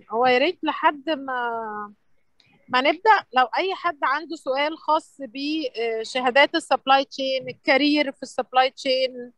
هو يا ريت لحد ما ما نبدا لو اي حد عنده سؤال خاص بشهادات السبلاي تشين الكارير في السبلاي تشين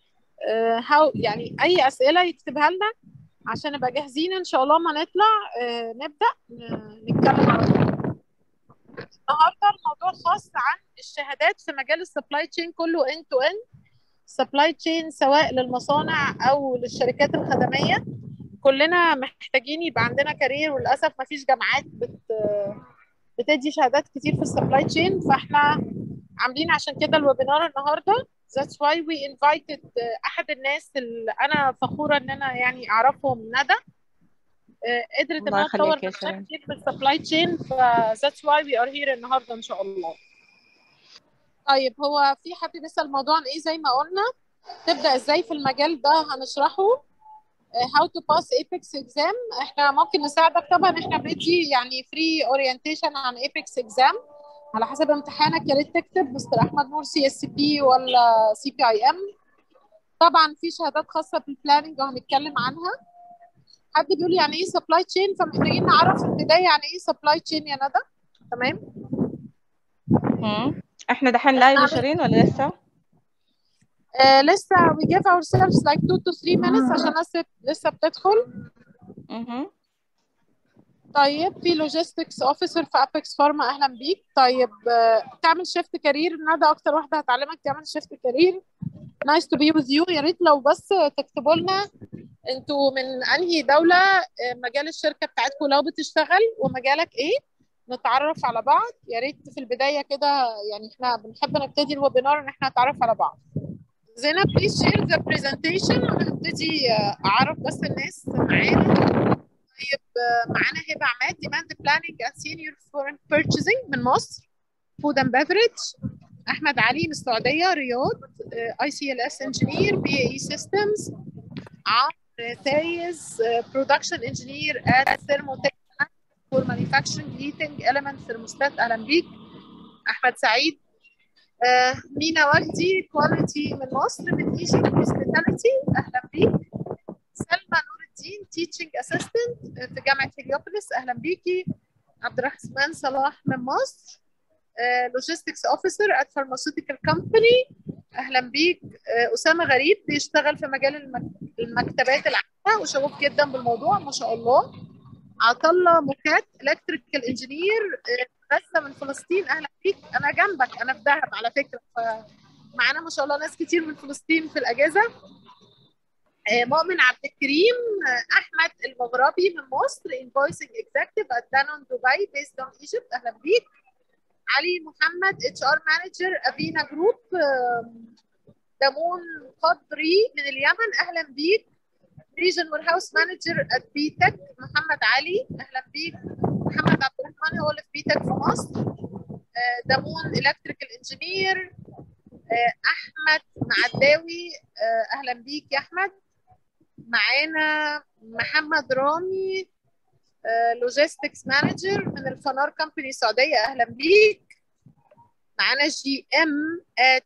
هاو يعني اي اسئله يكتبها لنا عشان نبقى جاهزين ان شاء الله ما نطلع آه، نبدا ن- نتكلم على طول. النهارده الموضوع خاص عن الشهادات في مجال السبلاي تشين كله end تو end سبلاي تشين سواء للمصانع او للشركات الخدميه كلنا محتاجين يبقى عندنا كارير وللاسف ما فيش جامعات بت بتدي شهادات كتير في السبلاي تشين فاحنا عاملين عشان كده الويبينار النهارده that's why we invited آه، احد الناس اللي انا فخوره ان انا يعني اعرفهم ندى آه، قدرت الله انها تطور يخليك يا نفسها شيرين. كتير في السبلاي تشين ف that's why we are here النهارده ان شاء الله طيب هو في حد بيسأل الموضوع عن ايه زي ما قلنا تبدأ ازاي في المجال ده هنشرحه آه، how to pass apex exam احنا ممكن نساعدك طبعا احنا بندي يعني free orientation عن apex exam على حسب امتحانك يا ريت تكتب مستر احمد نور سي اس بي ولا سي بي اي ام طبعا في شهادات خاصه بالبلاننج وهنتكلم عنها حد بيقول يعني ايه سبلاي تشين فمحتاجين نعرف في البدايه يعني ايه سبلاي تشين يا ندى تمام مم. احنا دحين لايف يا شيرين ولا لسه؟ آه لسه we give ourselves like 2 to 3 minutes عشان الناس لسه بتدخل مهم. طيب في لوجيستكس اوفيسر في ابيكس فارما اهلا بيك طيب آه، تعمل شيفت كارير ندى اكتر واحده هتعلمك تعمل شيفت كارير نايس تو بي وذ يو يا ريت لو بس تكتبوا لنا انتوا من انهي دوله آه، مجال الشركه بتاعتكم لو بتشتغل ومجالك ايه نتعرف على بعض يا ريت في البدايه كده يعني احنا بنحب نبتدي الويبينار ان احنا نتعرف على بعض زينب بليز شير ذا برزنتيشن وهنبتدي آه، اعرف بس الناس معانا طيب آه، معانا هبه عماد ديماند بلاننج اند سينيور فورن بيرتشيزنج من مصر فود اند بيفرج احمد علي من السعوديه رياض اي سي ال اس انجينير بي اي سيستمز عمرو تايز برودكشن انجينير ات ثيرموتك فور مانيفاكتشرنج هيتنج element ثيرموستات اهلا بيك احمد سعيد آه، مينا وجدي كواليتي من مصر من ايجيبت هوسبيتاليتي اهلا بيك سلمى نور الدين تيتشنج اسيستنت في جامعه هليوبوليس اهلا بيكي عبد الرحمن صلاح من مصر لوجيستكس اوفيسر ات فارماسيوتيكال كومباني اهلا بيك آه، اسامه غريب بيشتغل في مجال المك- المكتبات العامه وشغوف جدا بالموضوع ما شاء الله عطله مكات الكتريكال انجينير غزه من فلسطين اهلا بيك انا جنبك انا في دهب على فكره فمعانا ما شاء الله ناس كتير من فلسطين في الاجازه آه، مؤمن عبد الكريم آه، احمد المغربي من مصر انفويسنج اكزيكتيف ات دانون دبي بيست اون ايجيبت اهلا بيك علي محمد اتش ار مانجر افينا جروب دامون قدري من اليمن اهلا بيك ريجن وير هاوس مانجر ات بي تك محمد علي اهلا بيك محمد عبد الرحمن هو اللي في بي تك في مصر آه، دامون الكتريكال انجينير احمد معداوي آه، اهلا بيك يا احمد معانا محمد رامي لوجيستكس مانجر من الفنار كومباني السعوديه اهلا بيك معانا جي ام ات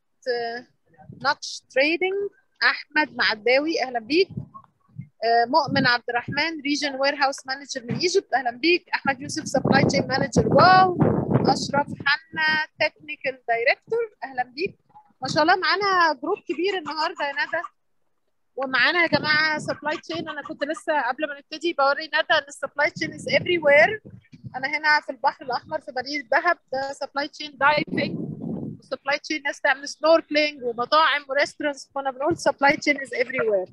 نقش تريدنج احمد معداوي اهلا بيك آه، مؤمن عبد الرحمن ريجن وير هاوس مانجر من ايجيبت اهلا بيك احمد يوسف سبلاي تشين مانجر واو اشرف حنا تكنيكال دايركتور اهلا بيك ما شاء الله معانا جروب كبير النهارده يا ندى ومعانا يا جماعه سبلاي تشين انا كنت لسه قبل ما نبتدي بوري ندى ان السبلاي تشين از افري وير انا هنا في البحر الاحمر في مدينه دهب ده سبلاي تشين دايفنج وسبلاي تشين ناس تعمل سنوركلينج ومطاعم وريستورانتس كنا بنقول سبلاي تشين از افري وير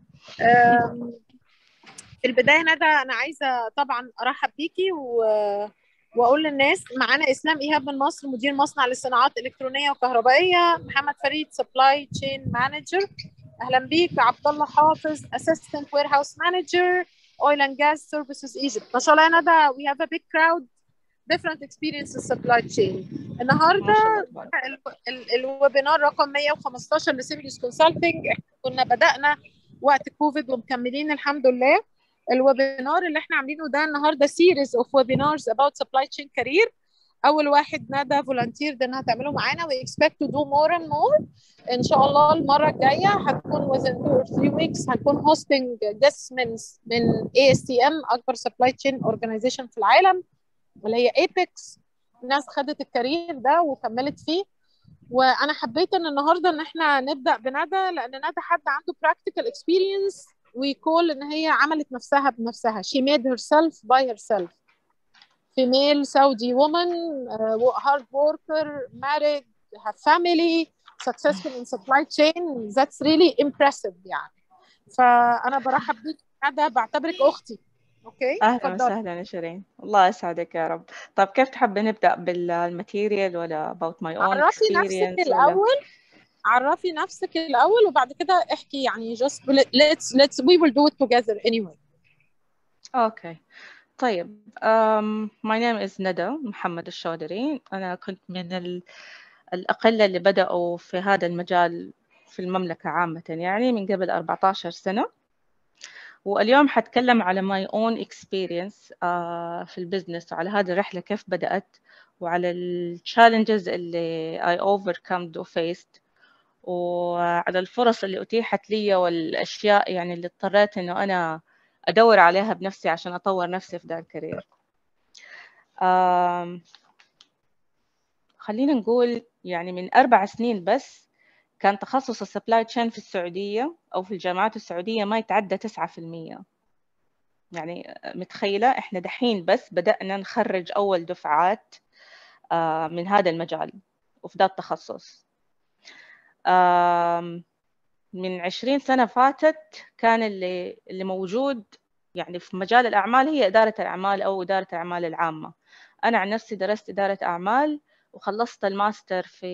في البدايه ندى انا عايزه طبعا ارحب بيكي و... واقول للناس معانا اسلام ايهاب من مصر مدير مصنع للصناعات الالكترونيه وكهربائيه محمد فريد سبلاي تشين مانجر اهلا بيك عبد الله حافظ اسيستنت وير هاوس مانجر oil and gas services Egypt ما شاء الله يا ندى we have a big crowd different experiences supply chain النهارده ما شاء الله تبارك ال- ال- الويبينار رقم 115 لسيميليس كونسلتنج احنا كنا بدأنا وقت كوفيد ومكملين الحمد لله الويبينار اللي احنا عاملينه ده النهارده series of webinars about supply chain career اول واحد ندى فولنتير انها تعمله معانا we expect to do more and more ان شاء الله المره الجايه هتكون within two or three weeks هنكون hosting guests من من ASTM اكبر supply chain organization في العالم واللي هي ايبكس ناس خدت الكارير ده وكملت فيه وانا حبيت ان النهارده ان احنا نبدا بندى لان ندى حد عنده practical experience ويكول ان هي عملت نفسها بنفسها she made herself by herself female Saudi woman uh, hard worker married have family successful in supply chain that's really impressive يعني فانا برحب بيك ندى بعتبرك اختي اوكي اهلا وسهلا يا شيرين الله يسعدك يا رب طب كيف تحبي نبدا بالماتيريال ولا about my own عرفي نفسك الاول عرفي نفسك الاول وبعد كده احكي يعني just let's let's we will do it together anyway اوكي طيب um, my name is ندى محمد الشودري أنا كنت من ال... الأقلة اللي بدأوا في هذا المجال في المملكة عامة يعني من قبل 14 سنة واليوم حتكلم على my own experience uh, في البزنس وعلى هذه الرحلة كيف بدأت وعلى ال challenges اللي I overcome و faced وعلى الفرص اللي أتيحت لي والأشياء يعني اللي اضطريت إنه أنا أدور عليها بنفسي عشان أطور نفسي في ذا الكارير خلينا نقول يعني من أربع سنين بس كان تخصص السبلاي تشين في السعودية أو في الجامعات السعودية ما يتعدى تسعة في المية يعني متخيلة إحنا دحين بس بدأنا نخرج أول دفعات من هذا المجال وفي ذا التخصص من عشرين سنة فاتت كان اللي اللي موجود يعني في مجال الأعمال هي إدارة الأعمال أو إدارة الأعمال العامة أنا عن نفسي درست إدارة أعمال وخلصت الماستر في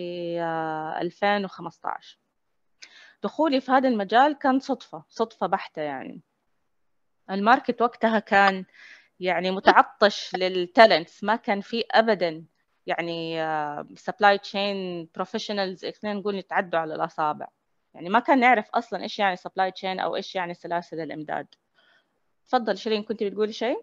2015 دخولي في هذا المجال كان صدفة صدفة بحتة يعني الماركت وقتها كان يعني متعطش للتالنتس ما كان في أبدا يعني سبلاي تشين بروفيشنالز خلينا نقول يتعدوا على الأصابع يعني ما كان نعرف اصلا ايش يعني سبلاي تشين او ايش يعني سلاسل الامداد تفضل شيرين كنت بتقولي شيء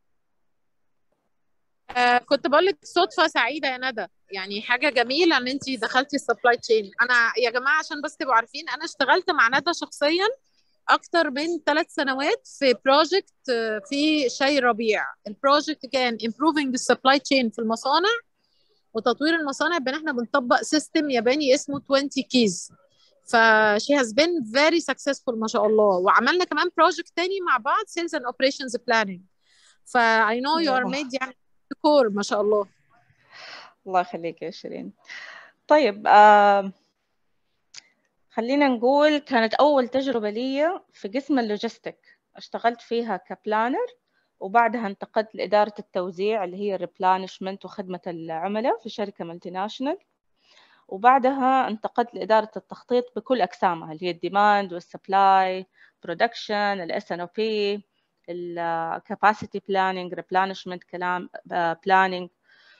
آه كنت بقول لك صدفه سعيده يا ندى يعني حاجه جميله ان انت دخلتي السبلاي تشين انا يا جماعه عشان بس تبقوا عارفين انا اشتغلت مع ندى شخصيا اكتر من ثلاث سنوات في بروجكت في شاي ربيع البروجكت كان improving the supply chain في المصانع وتطوير المصانع بان احنا بنطبق سيستم ياباني اسمه 20 كيز ف she has been very successful ما شاء الله وعملنا كمان بروجكت تاني مع بعض sales and operations planning ف I know you are made يعني كور ما شاء الله الله يخليك يا شيرين طيب آه خلينا نقول كانت أول تجربة لي في قسم اللوجيستيك اشتغلت فيها كبلانر وبعدها انتقلت لإدارة التوزيع اللي هي الريبلانشمنت وخدمة العملاء في شركة ملتي ناشونال وبعدها انتقلت لإدارة التخطيط بكل أقسامها اللي هي الديماند والسبلاي برودكشن الاس ان او بي الكاباسيتي بلاننج ريبلانشمنت كلام بلاننج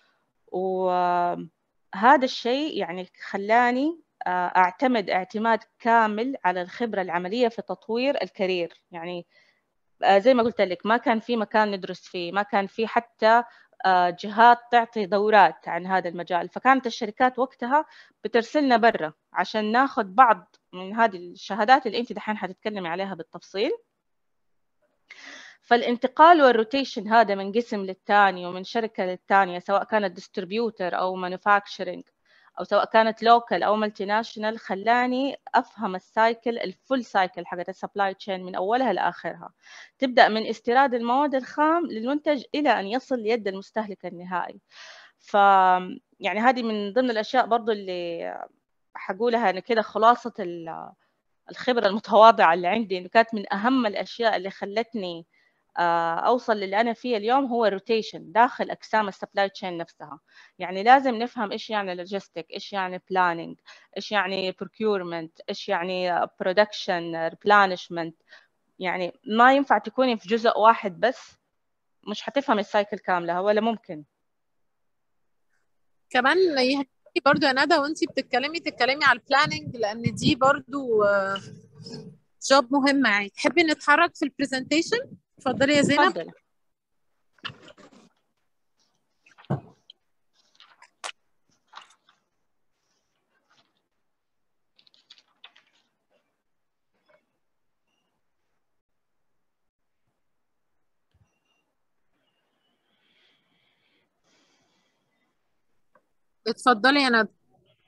وهذا الشيء يعني خلاني اعتمد اعتماد كامل على الخبرة العملية في تطوير الكارير يعني زي ما قلت لك ما كان في مكان ندرس فيه ما كان في حتى جهات تعطي دورات عن هذا المجال فكانت الشركات وقتها بترسلنا برا عشان ناخذ بعض من هذه الشهادات اللي انت دحين حتتكلمي عليها بالتفصيل فالانتقال والروتيشن هذا من قسم للثاني ومن شركة للثانية سواء كانت ديستريبيوتر أو مانيفاكتشرنج أو سواء كانت لوكال أو ملتي ناشونال خلاني أفهم السايكل الفول سايكل حقت السبلاي تشين من أولها لآخرها تبدأ من استيراد المواد الخام للمنتج إلى أن يصل ليد المستهلك النهائي ف يعني هذه من ضمن الأشياء برضو اللي حقولها أنا كده خلاصة الخبرة المتواضعة اللي عندي إنه كانت من أهم الأشياء اللي خلتني اوصل للي انا فيه اليوم هو الروتيشن داخل اقسام السبلاي تشين نفسها يعني لازم نفهم ايش يعني لوجيستيك ايش يعني بلاننج ايش يعني procurement ايش يعني برودكشن ريبلانشمنت يعني ما ينفع تكوني في جزء واحد بس مش حتفهم السايكل كامله ولا ممكن كمان برضو يا ندى وانتي بتتكلمي تتكلمي على البلاننج لان دي برضو جوب مهمه يعني تحبي نتحرك في البرزنتيشن اتفضلي يا زينب تفضل اتفضلي يا ندى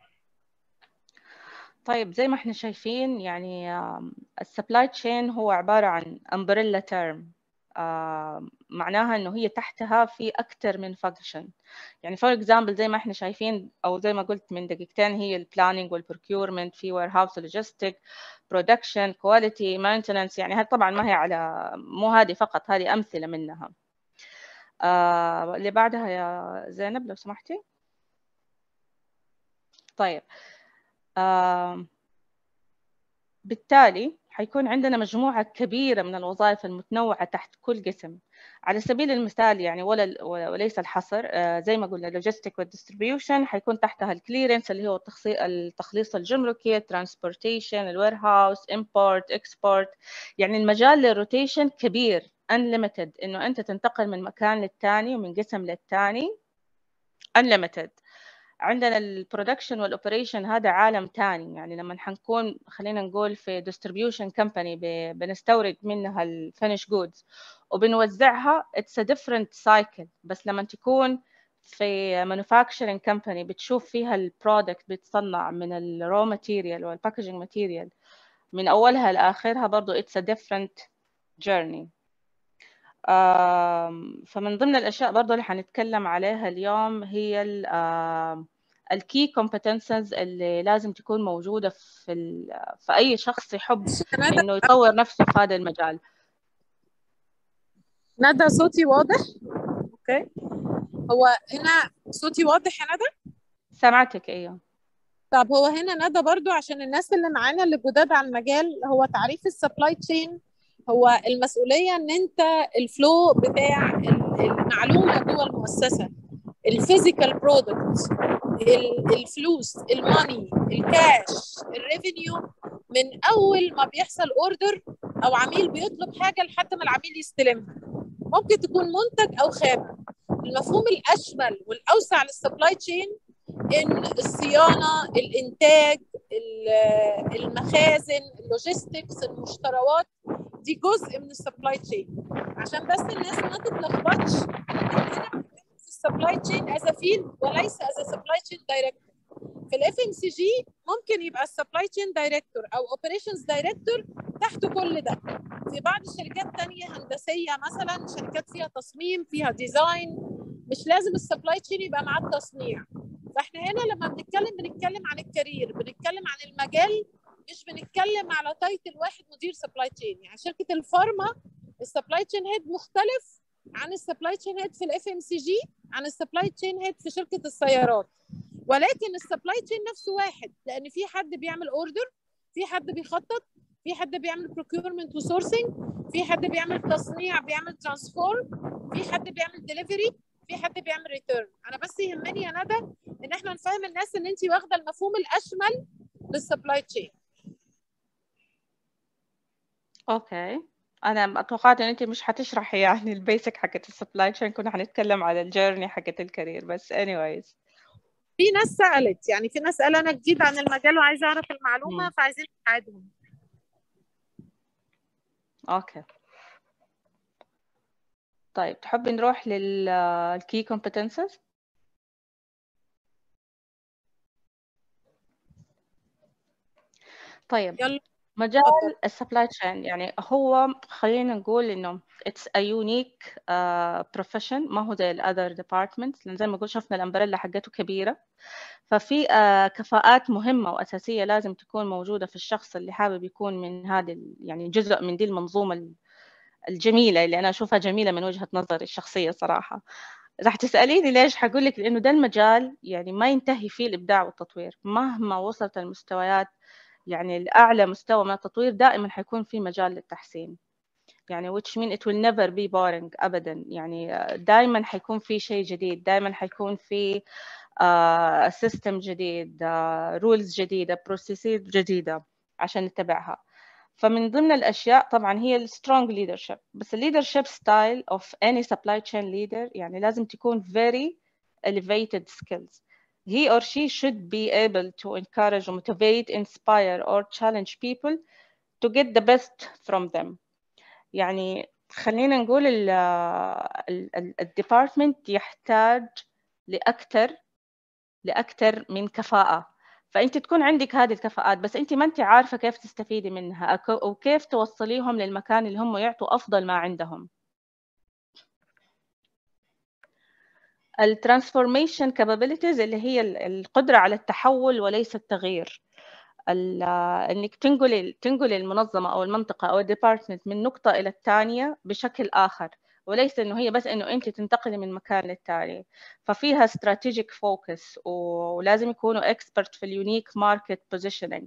طيب زي ما احنا شايفين يعني السبلاي تشين هو عبارة عن umbrella term آه معناها انه هي تحتها في اكثر من فانكشن يعني فور اكزامبل زي ما احنا شايفين او زي ما قلت من دقيقتين هي البلاننج والبروكيورمنت في وير هاوس لوجيستيك برودكشن كواليتي مينتننس يعني هذه طبعا ما هي على مو هذه فقط هذه امثله منها آه اللي بعدها يا زينب لو سمحتي طيب آه بالتالي حيكون عندنا مجموعة كبيرة من الوظائف المتنوعة تحت كل قسم على سبيل المثال يعني ولا وليس الحصر زي ما قلنا اللوجيستيك والديستريبيوشن حيكون تحتها الكليرنس اللي هو التخليص الجمركي الترانسبورتيشن الوير هاوس امبورت اكسبورت يعني المجال للروتيشن كبير unlimited انه انت تنتقل من مكان للتاني ومن قسم للتاني unlimited عندنا البرودكشن والاوبريشن هذا عالم تاني يعني لما حنكون خلينا نقول في ديستريبيوشن كمباني بنستورد منها الفينش جودز وبنوزعها اتس ا ديفرنت سايكل بس لما تكون في مانيفاكتشرنج كمباني بتشوف فيها البرودكت بيتصنع من الرو ماتيريال والباكجينج ماتيريال من اولها لاخرها برضه اتس ا ديفرنت جيرني فمن ضمن الاشياء برضه اللي حنتكلم عليها اليوم هي الكي كومبتنسز اللي لازم تكون موجوده في في اي شخص يحب انه يطور نفسه في هذا المجال ندى صوتي واضح اوكي هو هنا صوتي واضح يا ندى سمعتك ايوه طب هو هنا ندى برضو عشان الناس اللي معانا اللي جداد على المجال هو تعريف السبلاي تشين هو المسؤوليه ان انت الفلو بتاع المعلومه جوه المؤسسه الفيزيكال برودكت الفلوس الماني الكاش الريفينيو من اول ما بيحصل اوردر او عميل بيطلب حاجه لحد ما العميل يستلمها ممكن تكون منتج او خامه المفهوم الاشمل والاوسع للسبلاي تشين ان الصيانه الانتاج المخازن اللوجيستكس المشتريات دي جزء من السبلاي تشين عشان بس الناس ما تتلخبطش في السبلاي تشين از فيلد وليس از سبلاي تشين دايركتور في الاف ام سي جي ممكن يبقى السبلاي تشين دايركتور او اوبريشنز دايركتور تحت كل ده في بعض الشركات تانية هندسية مثلا شركات فيها تصميم فيها ديزاين مش لازم السبلاي تشين يبقى معاه التصنيع فاحنا هنا لما بنتكلم بنتكلم عن الكارير بنتكلم عن المجال مش بنتكلم على تايتل واحد مدير سبلاي تشين يعني شركه الفارما السبلاي تشين هيد مختلف عن السبلاي تشين هيد في الاف ام سي جي عن السبلاي تشين هيد في شركه السيارات ولكن السبلاي تشين نفسه واحد لان في حد بيعمل اوردر في حد بيخطط في حد بيعمل بروكيورمنت وسورسنج في حد بيعمل تصنيع بيعمل ترانسفورم في حد بيعمل ديليفري في حد بيعمل ريتيرن انا بس يهمني يا ندى ان احنا نفهم الناس ان انت واخده المفهوم الاشمل للسبلاي تشين اوكي انا توقعت ان انت مش هتشرحي يعني البيسك حقت السبلاي تشين كنا هنتكلم على الجيرني حقت الكارير بس anyways في ناس سالت يعني في ناس قال انا جديد عن المجال وعايزه اعرف المعلومه م. فعايزين نساعدهم اوكي طيب تحبي نروح للكي competences طيب يلا مجال السبلاي تشين يعني هو خلينا نقول انه اتس ا يونيك بروفيشن ما هو زي الاذر ديبارتمنتس لان زي ما قلت شفنا الامبريلا حقته كبيره ففي uh, كفاءات مهمه واساسيه لازم تكون موجوده في الشخص اللي حابب يكون من هذه يعني جزء من دي المنظومه الجميله اللي انا اشوفها جميله من وجهه نظري الشخصيه صراحه راح تساليني ليش حقول لك لانه ده المجال يعني ما ينتهي فيه الابداع والتطوير مهما وصلت المستويات يعني الأعلى مستوى من التطوير دائما حيكون في مجال للتحسين يعني which mean it will never be boring أبدا يعني دائما حيكون في شيء جديد دائما حيكون في سيستم uh, جديد رولز uh, جديدة بروسيسات جديدة عشان نتبعها فمن ضمن الأشياء طبعا هي السترونج leadership بس leadership style of any supply chain leader يعني لازم تكون very elevated skills he or she should be able to encourage, motivate, inspire, or challenge people to get the best from them. يعني خلينا نقول الديبارتمنت يحتاج لأكثر لاكثر من كفاءه فانت تكون عندك هذه الكفاءات بس انت ما انت عارفه كيف تستفيدي منها او كيف توصليهم للمكان اللي هم يعطوا افضل ما عندهم الترانسفورميشن كابابيلتيز اللي هي القدره على التحول وليس التغيير انك تنقلي تنقلي المنظمه او المنطقه او الديبارتمنت من نقطه الى الثانيه بشكل اخر وليس انه هي بس انه انت تنتقلي من مكان للتاني ففيها استراتيجيك فوكس ولازم يكونوا اكسبرت في اليونيك ماركت بوزيشننج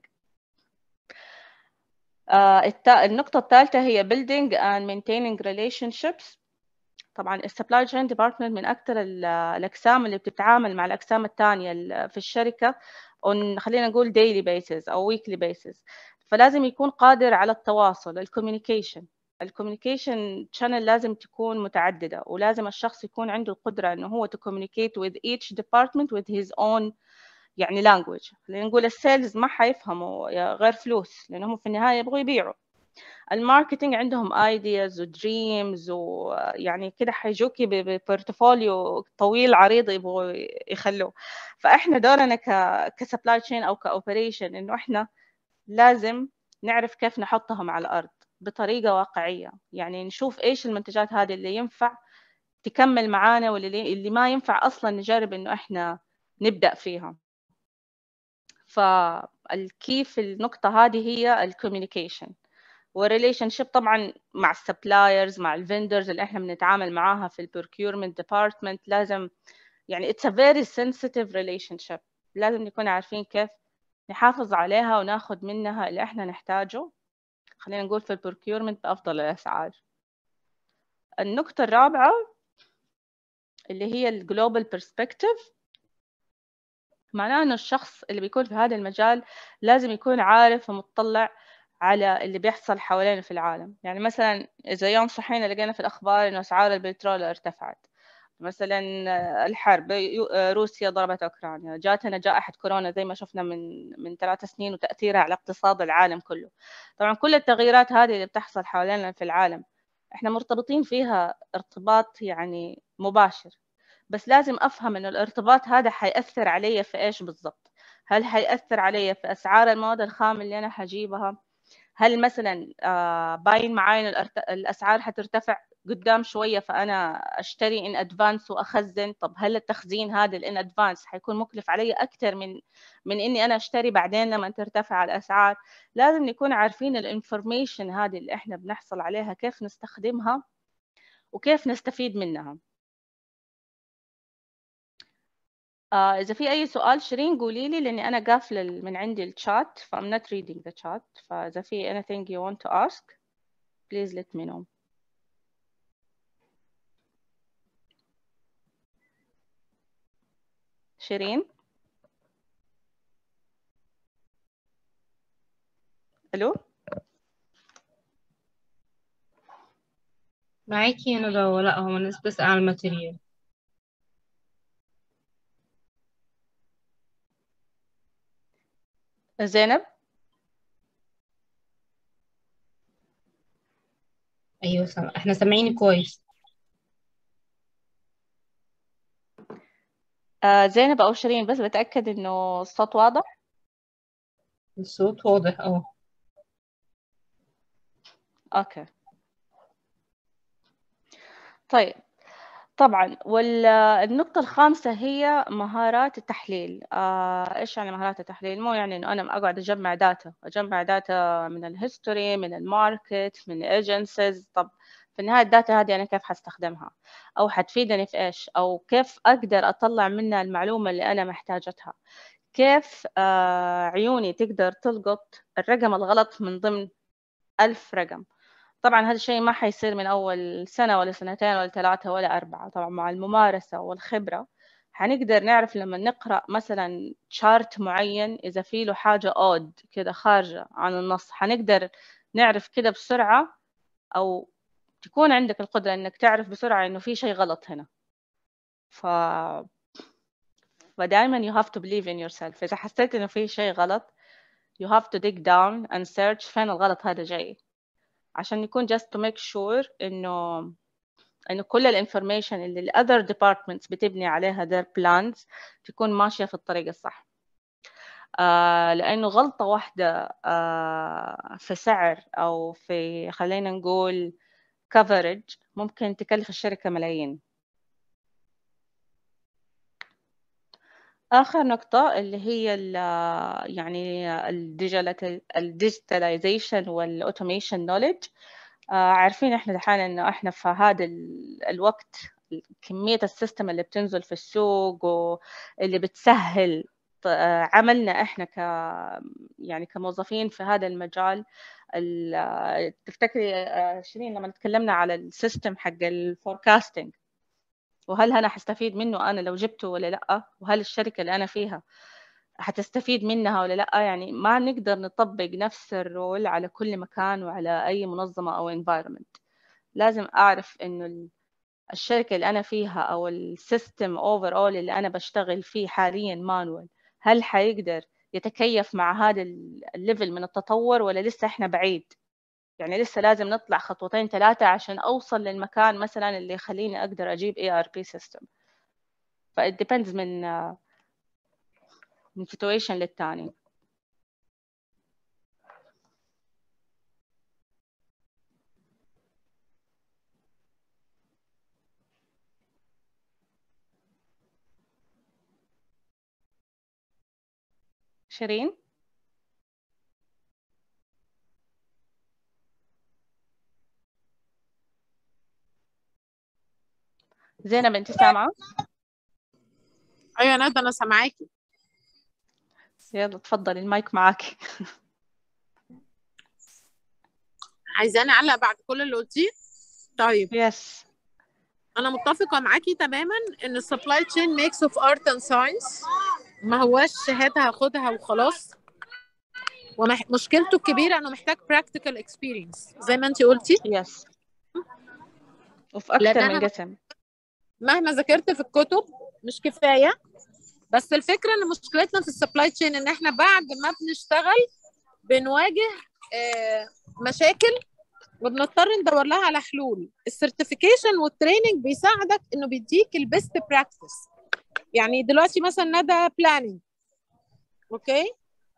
النقطة الثالثة هي building and maintaining relationships طبعا السبلاي تشين ديبارتمنت من أكثر الأقسام اللي بتتعامل مع الأقسام الثانية في الشركة on خلينا نقول daily basis أو weekly basis فلازم يكون قادر على التواصل الكوميونيكيشن الكوميونيكيشن شانل لازم تكون متعددة ولازم الشخص يكون عنده القدرة إنه هو to communicate with each department with his own يعني language خلينا نقول السيلز ما حيفهموا غير فلوس لأنهم في النهاية يبغوا يبيعوا الماركتينج عندهم ايدياز ودريمز ويعني كده حيجوكي ببورتفوليو طويل عريض يبغوا يخلوه فاحنا دورنا ك كسبلاي تشين او كاوبريشن انه احنا لازم نعرف كيف نحطهم على الارض بطريقه واقعيه يعني نشوف ايش المنتجات هذه اللي ينفع تكمل معانا واللي اللي ما ينفع اصلا نجرب انه احنا نبدا فيها فالكي في النقطه هذه هي الكوميونيكيشن والريليشن شيب طبعا مع السبلايرز مع الفندرز اللي احنا بنتعامل معاها في البروكيورمنت ديبارتمنت لازم يعني اتس ا فيري سنسيتيف ريليشن شيب لازم نكون عارفين كيف نحافظ عليها وناخذ منها اللي احنا نحتاجه خلينا نقول في البروكيورمنت بأفضل الأسعار النقطة الرابعة اللي هي الجلوبال برسبكتيف معناه انه الشخص اللي بيكون في هذا المجال لازم يكون عارف ومطلع على اللي بيحصل حوالينا في العالم يعني مثلا إذا يوم صحينا لقينا في الأخبار إنه أسعار البترول ارتفعت مثلا الحرب روسيا ضربت أوكرانيا جاتنا جائحة كورونا زي ما شفنا من من ثلاث سنين وتأثيرها على اقتصاد العالم كله طبعا كل التغييرات هذه اللي بتحصل حوالينا في العالم احنا مرتبطين فيها ارتباط يعني مباشر بس لازم أفهم إنه الارتباط هذا حيأثر علي في إيش بالضبط هل حيأثر علي في أسعار المواد الخام اللي أنا حجيبها هل مثلا باين معاين الاسعار حترتفع قدام شويه فانا اشتري ان ادفانس واخزن طب هل التخزين هذا الان ادفانس حيكون مكلف علي اكثر من من اني انا اشتري بعدين لما ترتفع الاسعار لازم نكون عارفين الانفورميشن هذه اللي احنا بنحصل عليها كيف نستخدمها وكيف نستفيد منها آه إذا في أي سؤال شيرين قولي لي لأني أنا قافلة من عندي الشات ف I'm not reading the chat فإذا في anything you want to ask please let me know شيرين ألو معاكي أنا لو لا هو الناس بتسأل على الماتيريال زينب أيوة سامع احنا سامعيني كويس آه زينب أو شيرين بس بتأكد إنه الصوت واضح الصوت واضح اه أوكي طيب طبعا والنقطة الخامسة هي مهارات التحليل آه، إيش يعني مهارات التحليل؟ مو يعني إنه أنا أقعد أجمع داتا أجمع داتا من الهيستوري من الماركت من الايجنسيز طب في النهاية الداتا هذه أنا كيف حستخدمها أو حتفيدني في إيش أو كيف أقدر أطلع منها المعلومة اللي أنا محتاجتها كيف آه، عيوني تقدر تلقط الرقم الغلط من ضمن ألف رقم طبعا هذا الشيء ما حيصير من أول سنة ولا سنتين ولا ثلاثة ولا أربعة طبعا مع الممارسة والخبرة حنقدر نعرف لما نقرأ مثلا شارت معين إذا في له حاجة أود كده خارجة عن النص حنقدر نعرف كده بسرعة أو تكون عندك القدرة إنك تعرف بسرعة إنه في شيء غلط هنا ف فدائما you have to believe in yourself إذا حسيت إنه في شيء غلط you have to dig down and search فين الغلط هذا جاي عشان يكون just to make sure إنه انه كل الانفورميشن اللي الاذر ديبارتمنتس بتبني عليها their plans تكون ماشيه في الطريق الصح آه لانه غلطه واحده آه في سعر او في خلينا نقول كفرج ممكن تكلف الشركه ملايين آخر نقطة اللي هي ال يعني الديجيتاليزيشن والأوتوميشن نوليدج عارفين احنا دحين انه احنا في هذا الوقت كمية السيستم اللي بتنزل في السوق واللي بتسهل عملنا احنا ك يعني كموظفين في هذا المجال تفتكري شيرين لما تكلمنا على السيستم حق الفوركاستنج وهل أنا حستفيد منه أنا لو جبته ولا لأ وهل الشركة اللي أنا فيها حتستفيد منها ولا لأ يعني ما نقدر نطبق نفس الرول على كل مكان وعلى أي منظمة أو environment لازم أعرف إنه الشركة اللي أنا فيها أو السيستم أوفر أول اللي أنا بشتغل فيه حاليا مانوال هل حيقدر يتكيف مع هذا الليفل من التطور ولا لسه إحنا بعيد يعني لسه لازم نطلع خطوتين ثلاثة عشان أوصل للمكان مثلا اللي يخليني أقدر أجيب ERP system ف it depends من من situation للتاني شيرين زينب انت سامعة؟ ايوه ندى انا سامعاكي يلا تفضلي المايك معاكي عايزاني اعلق بعد كل اللي قلتيه طيب يس انا متفقه معاكي تماما ان السبلاي تشين ميكس اوف ارت اند ساينس ما هواش شهاده هاخدها وخلاص ومشكلته الكبيره انه محتاج براكتيكال اكسبيرينس زي ما انت قلتي يس وفي اكثر من قسم مهما ذاكرت في الكتب مش كفايه بس الفكره ان مشكلتنا في السبلاي تشين ان احنا بعد ما بنشتغل بنواجه آه مشاكل وبنضطر ندور لها على حلول السيرتيفيكيشن والتريننج بيساعدك انه بيديك البيست براكتس يعني دلوقتي مثلا ندى بلاننج اوكي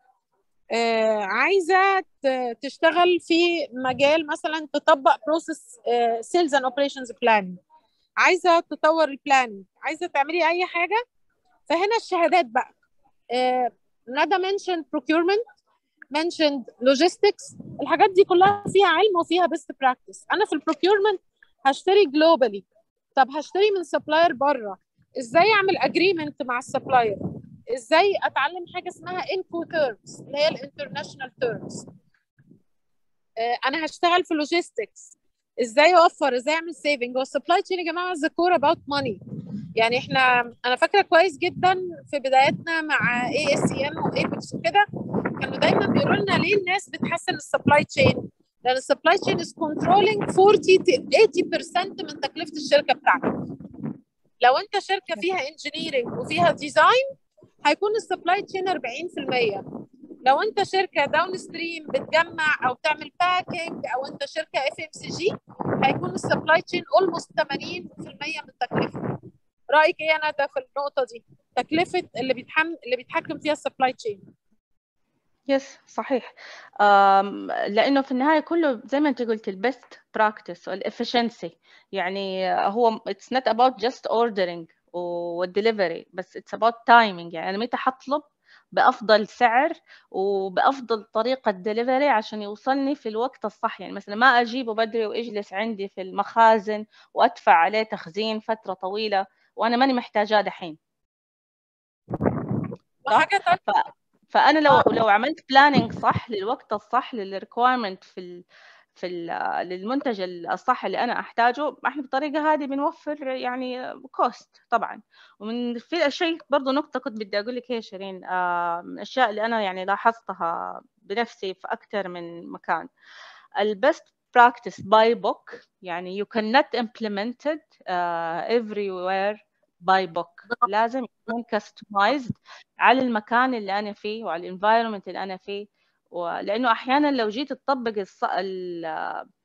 آه عايزه تشتغل في مجال مثلا تطبق بروسيس سيلز اند اوبريشنز بلاننج عايزه تطور البلاننج عايزه تعملي اي حاجه فهنا الشهادات بقى آه ندى منشن procurement mentioned logistics الحاجات دي كلها فيها علم وفيها بيست براكتس انا في البروكيورمنت هشتري جلوبالي طب هشتري من سبلاير بره ازاي اعمل اجريمنت مع السبلاير ازاي اتعلم حاجه اسمها انكو تيرمز اللي هي الانترناشونال تيرمز انا هشتغل في لوجيستكس ازاي اوفر ازاي اعمل سيفنج هو السبلاي تشين يا جماعه ذا كور اباوت ماني يعني احنا انا فاكره كويس جدا في بداياتنا مع اي اس سي ام وايبكس وكده كانوا دايما بيقولوا لنا ليه الناس بتحسن السبلاي تشين لان السبلاي تشين از كنترولينج 40 80% من تكلفه الشركه بتاعتك لو انت شركه فيها انجينيرنج وفيها ديزاين هيكون السبلاي تشين 40% لو انت شركه داون ستريم بتجمع او تعمل باكينج او انت شركه اف ام سي جي هيكون السبلاي تشين اولموست 80% من التكلفه رايك ايه يا ندى في النقطه دي تكلفه اللي بيتحمل اللي بيتحكم فيها السبلاي تشين يس صحيح لانه في النهايه كله زي ما انت قلت البيست براكتس والافشنسي يعني هو اتس نوت اباوت جاست اوردرينج والدليفري بس اتس اباوت تايمينج يعني انا متى حطلب بافضل سعر وبافضل طريقه دليفري عشان يوصلني في الوقت الصح يعني مثلا ما اجيبه بدري واجلس عندي في المخازن وادفع عليه تخزين فتره طويله وانا ماني محتاجاه دحين وحاجه ثانيه فانا لو لو عملت بلاننج صح للوقت الصح للريكوايرمنت في ال في ال للمنتج الصح اللي انا احتاجه احنا بالطريقه هذه بنوفر يعني كوست طبعا ومن في الشيء برضه نقطه كنت بدي اقول لك هي شيرين آه من الاشياء اللي انا يعني لاحظتها بنفسي في اكثر من مكان البست practice by book يعني you cannot implement it uh, everywhere by book لازم يكون customized على المكان اللي أنا فيه وعلى الانفايرمنت اللي أنا فيه ولأنه أحيانا لو جيت تطبق الص... ال...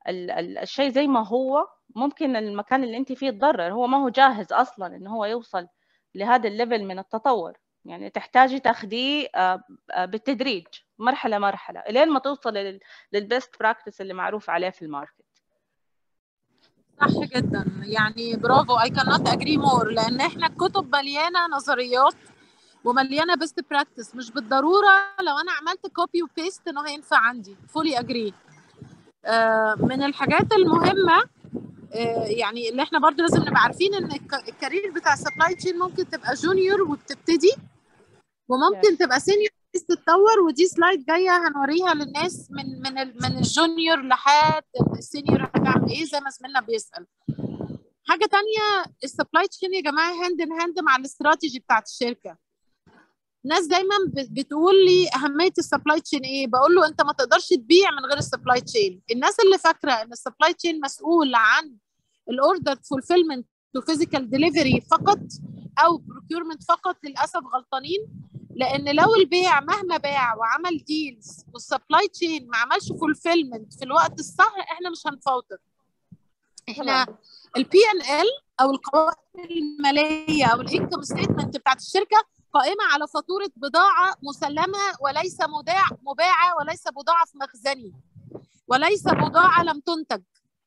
ال- ال- الشيء زي ما هو ممكن المكان اللي انت فيه يتضرر هو ما هو جاهز اصلا انه هو يوصل لهذا الليفل من التطور يعني تحتاجي تاخديه آه، آه، بالتدريج مرحله مرحله لين ما توصل للبيست براكتس اللي معروف عليه في الماركت صح جدا يعني برافو اي كان نوت اجري مور لان احنا الكتب مليانه نظريات ومليانه بيست براكتس مش بالضروره لو انا عملت كوبي وبيست انه هينفع عندي فولي اجري من الحاجات المهمه آه، يعني اللي احنا برضو لازم نبقى عارفين ان الك- الكارير بتاع السبلاي تشين ممكن تبقى جونيور وبتبتدي وممكن Yes. تبقى سينيور تتطور ودي سلايد جايه هنوريها للناس من من ال- من الجونيور لحد السينيور هتعمل ايه زي ما زميلنا بيسال حاجه تانية السبلاي تشين يا جماعه هاند ان هاند مع الاستراتيجي بتاعت الشركه ناس دايما بت- بتقول لي اهميه السبلاي تشين ايه بقول له انت ما تقدرش تبيع من غير السبلاي تشين الناس اللي فاكره ان السبلاي تشين مسؤول عن الاوردر فولفيلمنت وفيزيكال ديليفري فقط او بروكيورمنت فقط للاسف غلطانين لان لو البيع مهما باع وعمل ديلز والسبلاي تشين ما عملش فولفيلمنت في الوقت الصح احنا مش هنفوتر احنا طبعاً. البي ان ال او القوائم الماليه او الانكم ستيتمنت بتاعت الشركه قائمه على فاتوره بضاعه مسلمه وليس موداع مباعه وليس بضاعه في مخزني وليس بضاعه لم تنتج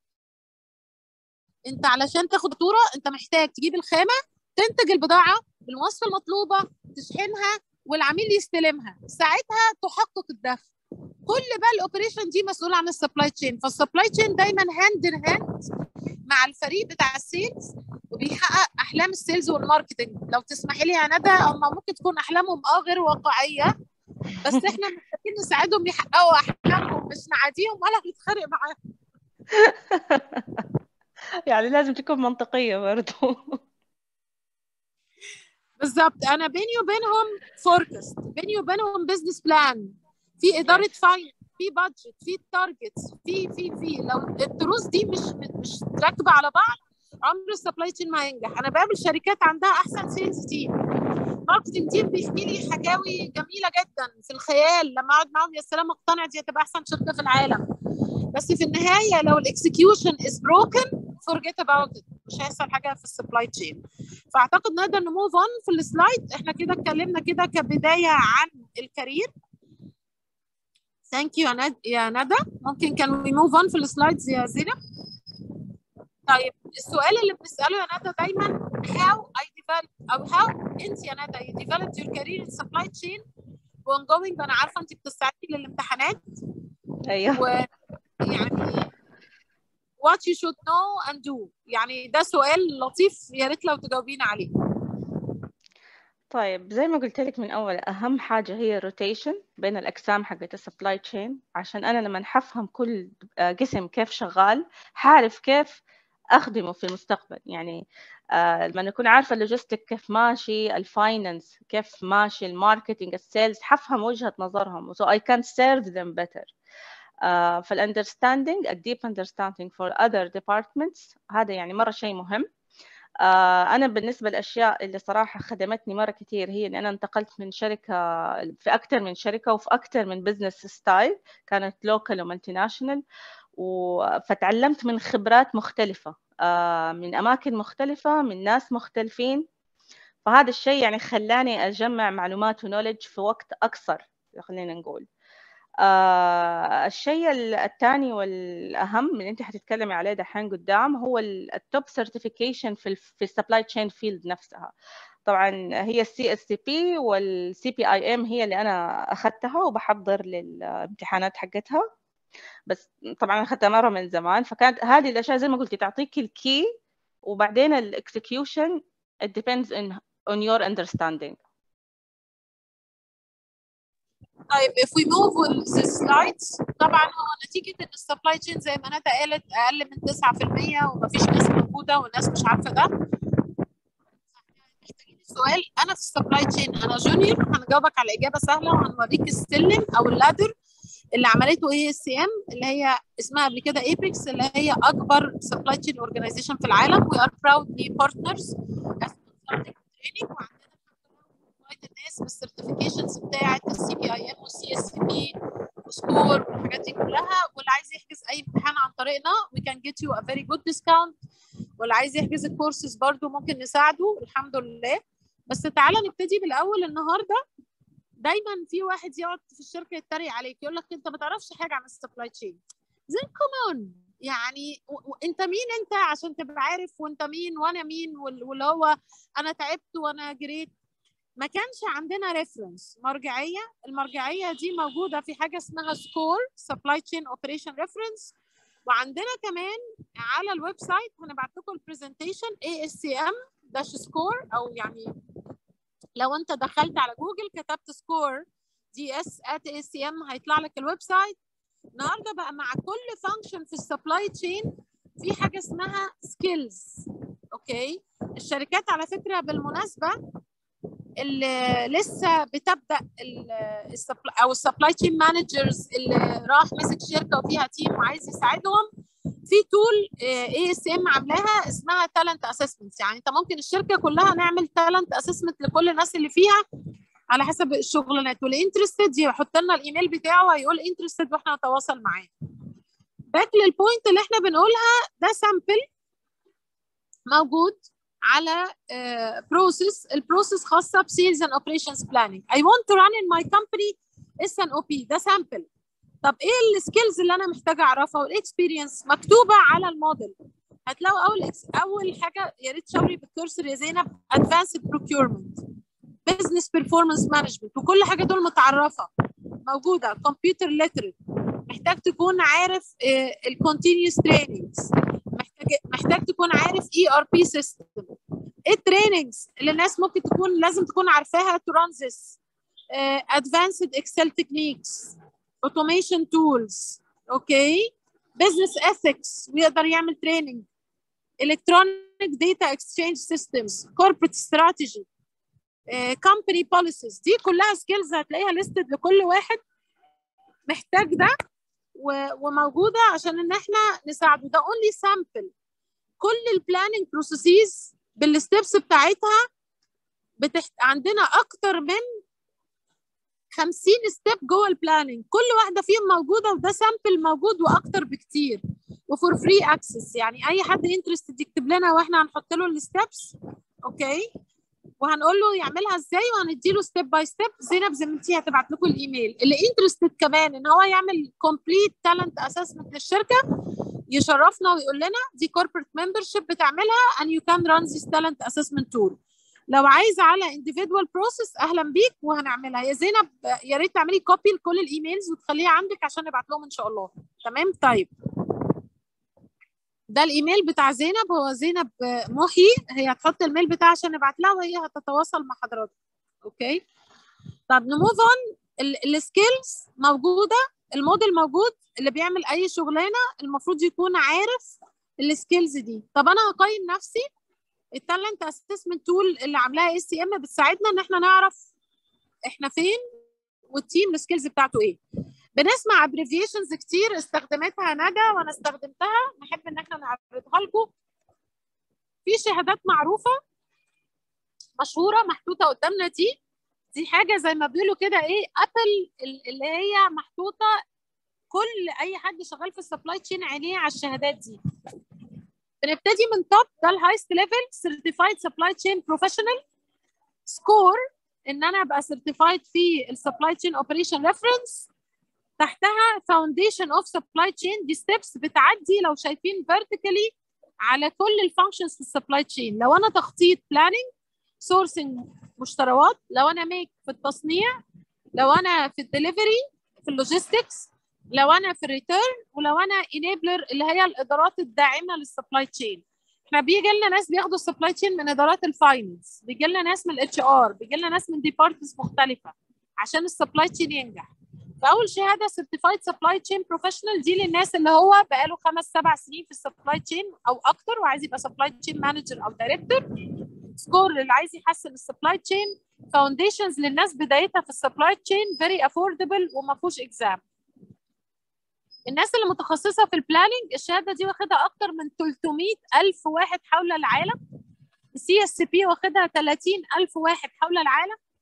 انت علشان تاخد فاتوره انت محتاج تجيب الخامه تنتج البضاعه بالمواصفه المطلوبه تشحنها والعميل يستلمها ساعتها تحقق الدخل كل بقى الاوبريشن دي مسؤول عن السبلاي تشين فالسبلاي تشين دايما هاند ان هاند مع الفريق بتاع السيلز وبيحقق احلام السيلز والماركتنج لو تسمحي لي يا ندى هم ممكن تكون احلامهم اه غير واقعيه بس احنا محتاجين نساعدهم يحققوا احلامهم مش نعاديهم ولا نتخانق معاهم يعني لازم تكون منطقيه برضو بالظبط انا بيني وبينهم فوركست بيني وبينهم بزنس بلان في اداره Yes. فاين في بادجت في تارجتس في في في لو الدروس دي مش مش راكبه على بعض عمر السبلاي تشين ما هينجح انا بقابل شركات عندها احسن سيلز تيم ماركتنج تيم بيحكي لي حكاوي جميله جدا في الخيال لما اقعد معاهم يا سلام اقتنع دي هتبقى احسن شركه في العالم بس في النهايه لو الاكسكيوشن از بروكن forget about it مش هيحصل حاجه في السبلاي تشين فاعتقد نقدر نموف اون في السلايد احنا كده اتكلمنا كده كبدايه عن الكارير ثانك يو يا ندى ممكن كان وي موف اون في السلايدز يا زينب طيب السؤال اللي بنساله يا ندى دايما how I develop او how انت يا ندى you developed your career in supply chain ongoing انا عارفه انت بتستعدي للامتحانات ايوه ويعني what you should know and do يعني ده سؤال لطيف يا ريت لو تجاوبينا عليه طيب زي ما قلت لك من أول أهم حاجة هي الروتيشن بين الأقسام حقت السبلاي تشين عشان أنا لما حفهم كل آه، قسم كيف شغال حعرف كيف أخدمه في المستقبل يعني آه، لما نكون عارفة اللوجيستيك كيف ماشي الفاينانس كيف ماشي الماركتينج السيلز حفهم وجهة نظرهم so I can serve them better uh, فالاندرستاندينج a deep understanding for other departments هذا يعني مرة شيء مهم آه، أنا بالنسبة للأشياء اللي صراحة خدمتني مرة كتير هي إني أنا انتقلت من شركة في أكثر من شركة وفي أكثر من بزنس ستايل كانت لوكال ومالتي ناشونال فتعلمت من خبرات مختلفة آه، من أماكن مختلفة من ناس مختلفين فهذا الشيء يعني خلاني أجمع معلومات ونولج في وقت أقصر خلينا نقول آه الشيء الثاني والأهم اللي أنت حتتكلمي عليه دحين قدام هو التوب سيرتيفيكيشن في ال في السبلاي تشين فيلد نفسها طبعا هي السي اس سي بي والسي بي اي ام هي اللي انا اخذتها وبحضر للامتحانات حقتها بس طبعا أنا اخذتها مره من زمان فكانت هذه الاشياء زي ما قلتي تعطيك الكي وبعدين الاكسكيوشن it depends on, on your understanding طيب if we move with the slides طبعا هو نتيجة ان السبلاي تشين زي ما ندى قالت اقل من 9% ومفيش ناس موجودة والناس مش عارفة ده محتاجين السؤال انا في السبلاي تشين انا جونيور هنجاوبك على اجابة سهلة وهنوريك السلم او اللادر اللي عملته اي اس ام اللي هي اسمها قبل كده ايبكس اللي هي اكبر سبلاي تشين اورجانيزيشن في العالم وي ار براودلي بارتنرز تريننج وعندنا الحمد لله الناس بالسيرتيفيكيشنز بتاعه السي بي اي ام والسي اس بي سكور والحاجات دي كلها واللي عايز يحجز اي امتحان عن طريقنا we can get you a very good discount واللي عايز يحجز الكورسز برضو ممكن نساعده الحمد لله بس تعالى نبتدي بالاول النهارده دايما في واحد يقعد في الشركه يتريق عليك يقول لك انت ما تعرفش حاجه عن السبلاي تشين زي كومون يعني و- و- انت مين انت عشان تبقى عارف وانت مين وانا مين وال- واللي هو انا تعبت وانا جريت ما كانش عندنا ريفرنس مرجعيه المرجعيه دي موجوده في حاجه اسمها سكور سبلاي تشين اوبريشن ريفرنس وعندنا كمان على الويب سايت هنبعت لكم البرزنتيشن اي اس سي ام داش سكور او يعني لو انت دخلت على جوجل كتبت سكور دي اس ات اي سي ام هيطلع لك الويب سايت النهارده بقى مع كل فانكشن في السبلاي تشين في حاجه اسمها سكيلز اوكي الشركات على فكره بالمناسبه اللي لسه بتبدا ال- السبل- او السبلاي تشين مانجرز اللي راح مسك شركه وفيها تيم وعايز يساعدهم في تول اي اس ام عاملاها اسمها تالنت اسسمنت يعني انت ممكن الشركه كلها نعمل تالنت اسسمنت لكل الناس اللي فيها على حسب الشغلانات واللي انترستد يحط لنا الايميل بتاعه هيقول انترستد واحنا نتواصل معاه باك للبوينت اللي احنا بنقولها ده سامبل موجود على بروسيس البروسيس خاصه بسيلز اند اوبريشنز بلاننج اي ونت تو ران ان ماي كومباني اس ان او بي ده سامبل طب ايه السكيلز اللي انا محتاجه اعرفها والاكسبيرينس مكتوبه على الموديل هتلاقوا اول اول حاجه يا ريت شاوري بالكرسر يا زينب ادفانسد بروكيورمنت بزنس بيرفورمانس مانجمنت وكل حاجه دول متعرفه موجوده كمبيوتر ليترت محتاج تكون عارف الكونتينيوس تريننجز محتاج محتاج تكون عارف اي ار بي سيستم ايه التريننجز اللي الناس ممكن تكون لازم تكون عارفاها تو ران ذس ادفانسد اكسل تكنيكس اوتوميشن تولز اوكي بزنس اثكس ويقدر يعمل تريننج الكترونيك داتا اكسشينج سيستمز كوربريت استراتيجي كومباني بوليسيز دي كلها سكيلز هتلاقيها ليستد لكل واحد محتاج ده وموجوده عشان ان احنا نساعده ده اونلي سامبل كل البلاننج بروسيسز بالستبس بتاعتها بتحت... عندنا اكتر من 50 ستيب جوه البلاننج كل واحده فيهم موجوده وده سامبل موجود واكتر بكتير وفور فري اكسس يعني اي حد انترستد يكتب لنا واحنا هنحط له الستبس اوكي وهنقول له يعملها ازاي وهنديله ستيب باي ستيب زينب زميلتي هتبعت لكم الايميل اللي انترستد كمان ان هو يعمل كومبليت تالنت اسسمنت للشركه يشرفنا ويقول لنا دي كوربريت ممبرشيب بتعملها and you can run this talent assessment tool لو عايزه على individual process اهلا بيك وهنعملها يا زينب يا ريت تعملي كوبي لكل الايميلز وتخليها عندك عشان نبعت لهم ان شاء الله تمام طيب ده الايميل بتاع زينب هو زينب محي هي هتحط الميل بتاعها عشان نبعت لها وهي هتتواصل مع حضرتك اوكي طب نموف اون السكيلز موجوده الموديل موجود اللي بيعمل اي شغلانه المفروض يكون عارف السكيلز دي طب انا هقيم نفسي التالنت اسسمنت تول اللي عاملاها اس سي ام بتساعدنا ان احنا نعرف احنا فين والتيم السكيلز بتاعته ايه بنسمع ابريفيشنز كتير استخدمتها ندى وانا استخدمتها نحب ان احنا نعرضها لكم في شهادات معروفه مشهوره محطوطه قدامنا دي دي حاجه زي ما بيقولوا كده ايه ابل اللي هي محطوطه كل اي حد شغال في السبلاي تشين عينيه على الشهادات دي بنبتدي من توب ده الهايست ليفل سيرتيفايد سبلاي تشين بروفيشنال سكور ان انا ابقى سيرتيفايد في السبلاي تشين اوبريشن ريفرنس تحتها فاونديشن اوف سبلاي تشين دي ستيبس بتعدي لو شايفين فيرتيكالي على كل الفانكشنز في السبلاي تشين لو انا تخطيط بلاننج سورسنج مشتريات لو انا ميك في التصنيع لو انا في الدليفري في اللوجيستكس لو انا في الريتيرن ولو انا انيبلر اللي هي الادارات الداعمه للسبلاي تشين احنا بيجي لنا ناس بياخدوا السبلاي تشين من ادارات الفاينانس بيجي لنا ناس من الاتش ار بيجي لنا ناس من ديبارتمنتس مختلفه عشان السبلاي تشين ينجح فاول شهاده سيرتيفايد سبلاي تشين بروفيشنال دي للناس اللي هو بقاله خمس سبع سنين في السبلاي تشين او اكتر وعايز يبقى سبلاي تشين مانجر او دايركتور سكور اللي عايز يحسن السبلاي تشين فاونديشنز للناس بدايتها في السبلاي تشين فيري افوردبل وما فيهوش اكزام الناس اللي متخصصه في البلاننج الشهاده دي واخدها اكتر من 300 الف واحد حول العالم السي اس بي واخدها 30 الف واحد حول العالم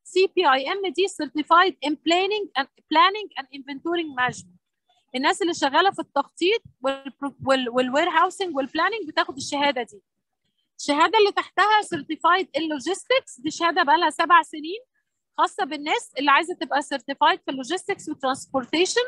سي بي اي ام دي Certified in Planning and Planning and Inventory Management الناس اللي شغاله في التخطيط والوير هاوسنج والبلاننج بتاخد الشهاده دي الشهاده اللي تحتها Certified in Logistics دي شهاده بقى لها سبع سنين خاصه بالناس اللي عايزه تبقى Certified في اللوجيستكس والترانسبورتيشن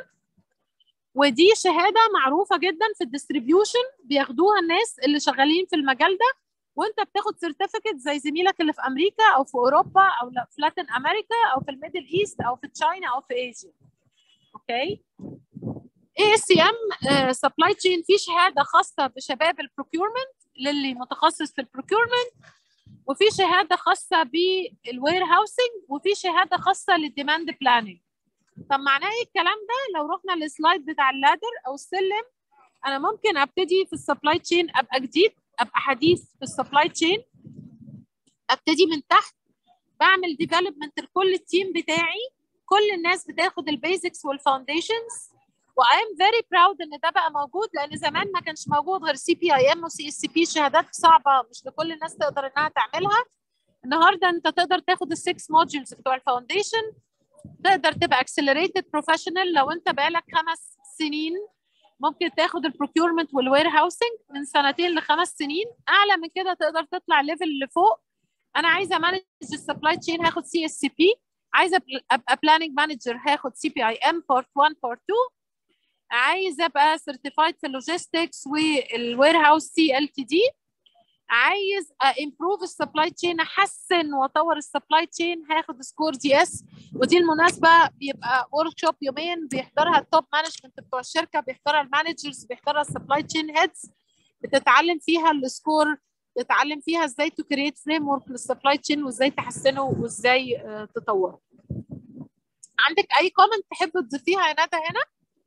ودي شهاده معروفه جدا في الديستريبيوشن بياخدوها الناس اللي شغالين في المجال ده وانت بتاخد سيرتيفيكت زي زميلك اللي في امريكا او في اوروبا او في لاتين امريكا او في الميدل ايست او في تشاينا او في اسيا اوكي اي اس سي ام سبلاي تشين في شهاده خاصه بشباب البروكيورمنت للي متخصص في البروكيورمنت وفي شهاده خاصه بالوير هاوسنج وفي شهاده خاصه للديماند بلاننج طب معناه ايه الكلام ده لو رحنا للسلايد بتاع اللادر او السلم انا ممكن ابتدي في السبلاي تشين ابقى جديد ابقى حديث في السبلاي تشين ابتدي من تحت بعمل ديفلوبمنت لكل التيم بتاعي كل الناس بتاخد البيزكس والفاونديشنز وايم فيري براود ان ده بقى موجود لان زمان ما كانش موجود غير سي بي اي ام وسي اس سي بي شهادات صعبه مش لكل الناس تقدر انها تعملها النهارده انت تقدر تاخد السكس موديولز بتوع الفاونديشن تقدر تبقى اكسلريتد بروفيشنال لو انت بقالك خمس سنين ممكن تاخد البروكيورمنت والوير هاوسنج من سنتين لخمس سنين اعلى من كده تقدر تطلع ليفل اللي فوق انا عايزه مانج السبلاي تشين هاخد سي اس سي بي عايزه ابقى بلاننج مانجر هاخد سي بي اي ام بارت 1 بارت 2 عايزه ابقى سيرتيفايد في اللوجيستكس والوير هاوس سي ال تي دي عايز امبروف السبلاي تشين احسن واطور السبلاي تشين هاخد سكور دي اس ودي المناسبه بيبقى ورك شوب يومين بيحضرها التوب مانجمنت بتوع الشركه بيحضرها المانجرز بيحضرها السبلاي تشين هيدز بتتعلم فيها السكور تتعلم فيها ازاي تو كريت فريم ورك للسبلاي تشين وازاي تحسنه وازاي تطوره عندك اي كومنت تحب تضيفيها يا ندى هنا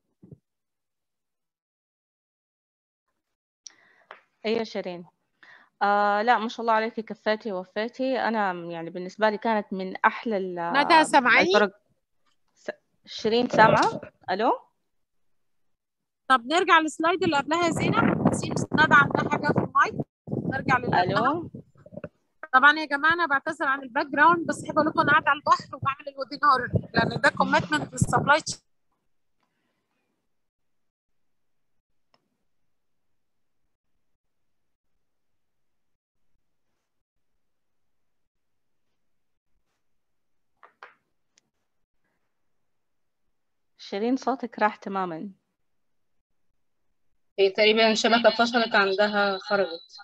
ايوه شيرين آه لا ما شاء الله عليكي كفيتي ووفيتي انا يعني بالنسبه لي كانت من احلى ندى سامعاني الفرق س... شيرين سامعه الو طب نرجع للسلايد اللي قبلها يا زينب سيمس ندى عندها حاجه في المايك نرجع للي الو طبعا يا جماعه انا بعتذر عن الباك جراوند بس احب اقول لكم انا قاعده على البحر وبعمل الويبينار لان ده كوميتمنت للسبلاي شيرين صوتك راح تماما هي تقريبا الشبكة فصلت عندها خرجت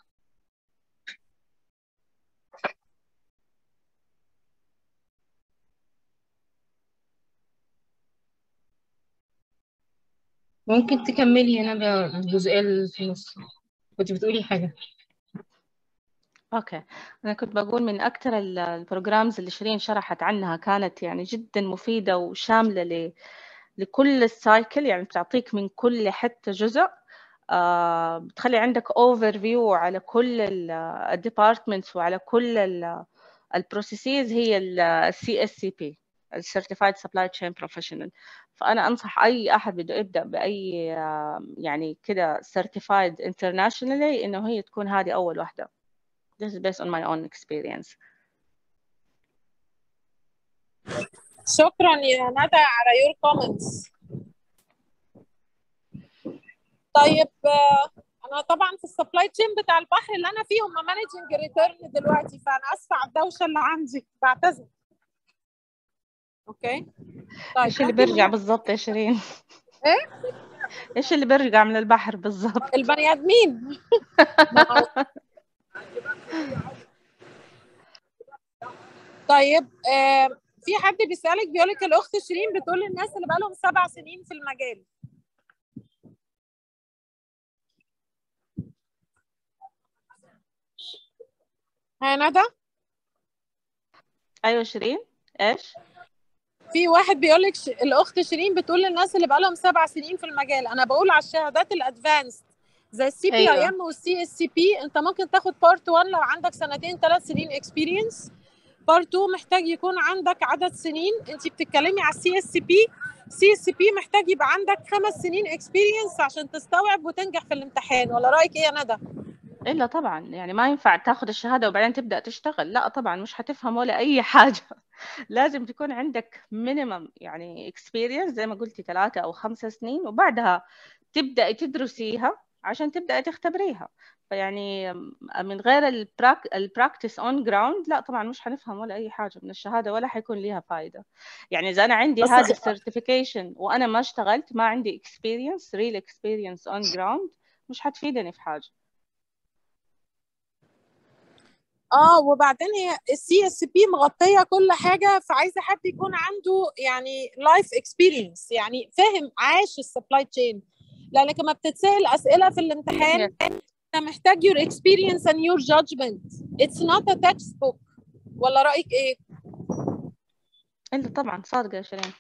ممكن تكملي هنا الجزئية اللي في النص كنت بتقولي حاجة اوكي انا كنت بقول من اكثر البروجرامز اللي شيرين شرحت عنها كانت يعني جدا مفيده وشامله ل لكل السايكل يعني بتعطيك من كل حته جزء آه بتخلي عندك اوفر فيو على كل الديبارتمنتس وعلى كل البروسيسز هي السي اس سي بي السيرتيفايد سبلاي تشين بروفيشنال فانا انصح اي احد بده يبدا باي يعني كده سيرتيفايد انترناشونالي انه هي تكون هذه اول واحده this is based on my own experience شكرا يا ندى على your comments طيب انا طبعا في السبلاي تشين بتاع البحر اللي انا فيه هم مانجنج ريتيرن دلوقتي فانا اسفه على الدوشه اللي عندي بعتذر اوكي طيب ايش اللي بيرجع بالضبط يا شيرين ايه ايش اللي بيرجع من البحر بالضبط البني ادمين طيب آه في حد بيسالك بيقول لك الاخت شيرين بتقول للناس اللي بقالهم سبع سنين في المجال ها ندى ايوه شيرين ايش في واحد بيقول لك ش... الاخت شيرين بتقول للناس اللي بقالهم سبع سنين في المجال انا بقول على الشهادات الادفانسد زي السي بي اي ام والسي اس سي بي انت ممكن تاخد بارت 1 لو عندك سنتين ثلاث سنين اكسبيرينس بارت 2 محتاج يكون عندك عدد سنين انت بتتكلمي على السي اس سي بي سي اس سي بي محتاج يبقى عندك خمس سنين اكسبيرينس عشان تستوعب وتنجح في الامتحان ولا رايك ايه يا ندى الا طبعا يعني ما ينفع تاخذ الشهاده وبعدين تبدا تشتغل لا طبعا مش حتفهم ولا اي حاجه لازم تكون عندك مينيمم يعني اكسبيرينس زي ما قلتي ثلاثة أو خمسة سنين وبعدها تبدأي تدرسيها عشان تبدأي تختبريها فيعني من غير البراك البراكتس اون جراوند لا طبعا مش حنفهم ولا اي حاجه من الشهاده ولا حيكون ليها فائده يعني اذا انا عندي بس- هذا السيرتيفيكيشن وانا ما اشتغلت ما عندي اكسبيرينس ريل اكسبيرينس اون جراوند مش حتفيدني في حاجه اه وبعدين هي السي اس بي مغطيه كل حاجه فعايزه حد يكون عنده يعني لايف اكسبيرينس يعني فاهم عاش السبلاي تشين لانك لما بتتسال اسئله في الامتحان انت محتاج your experience and your judgment it's not a textbook ولا رايك ايه انت طبعا صادقه يا شيرين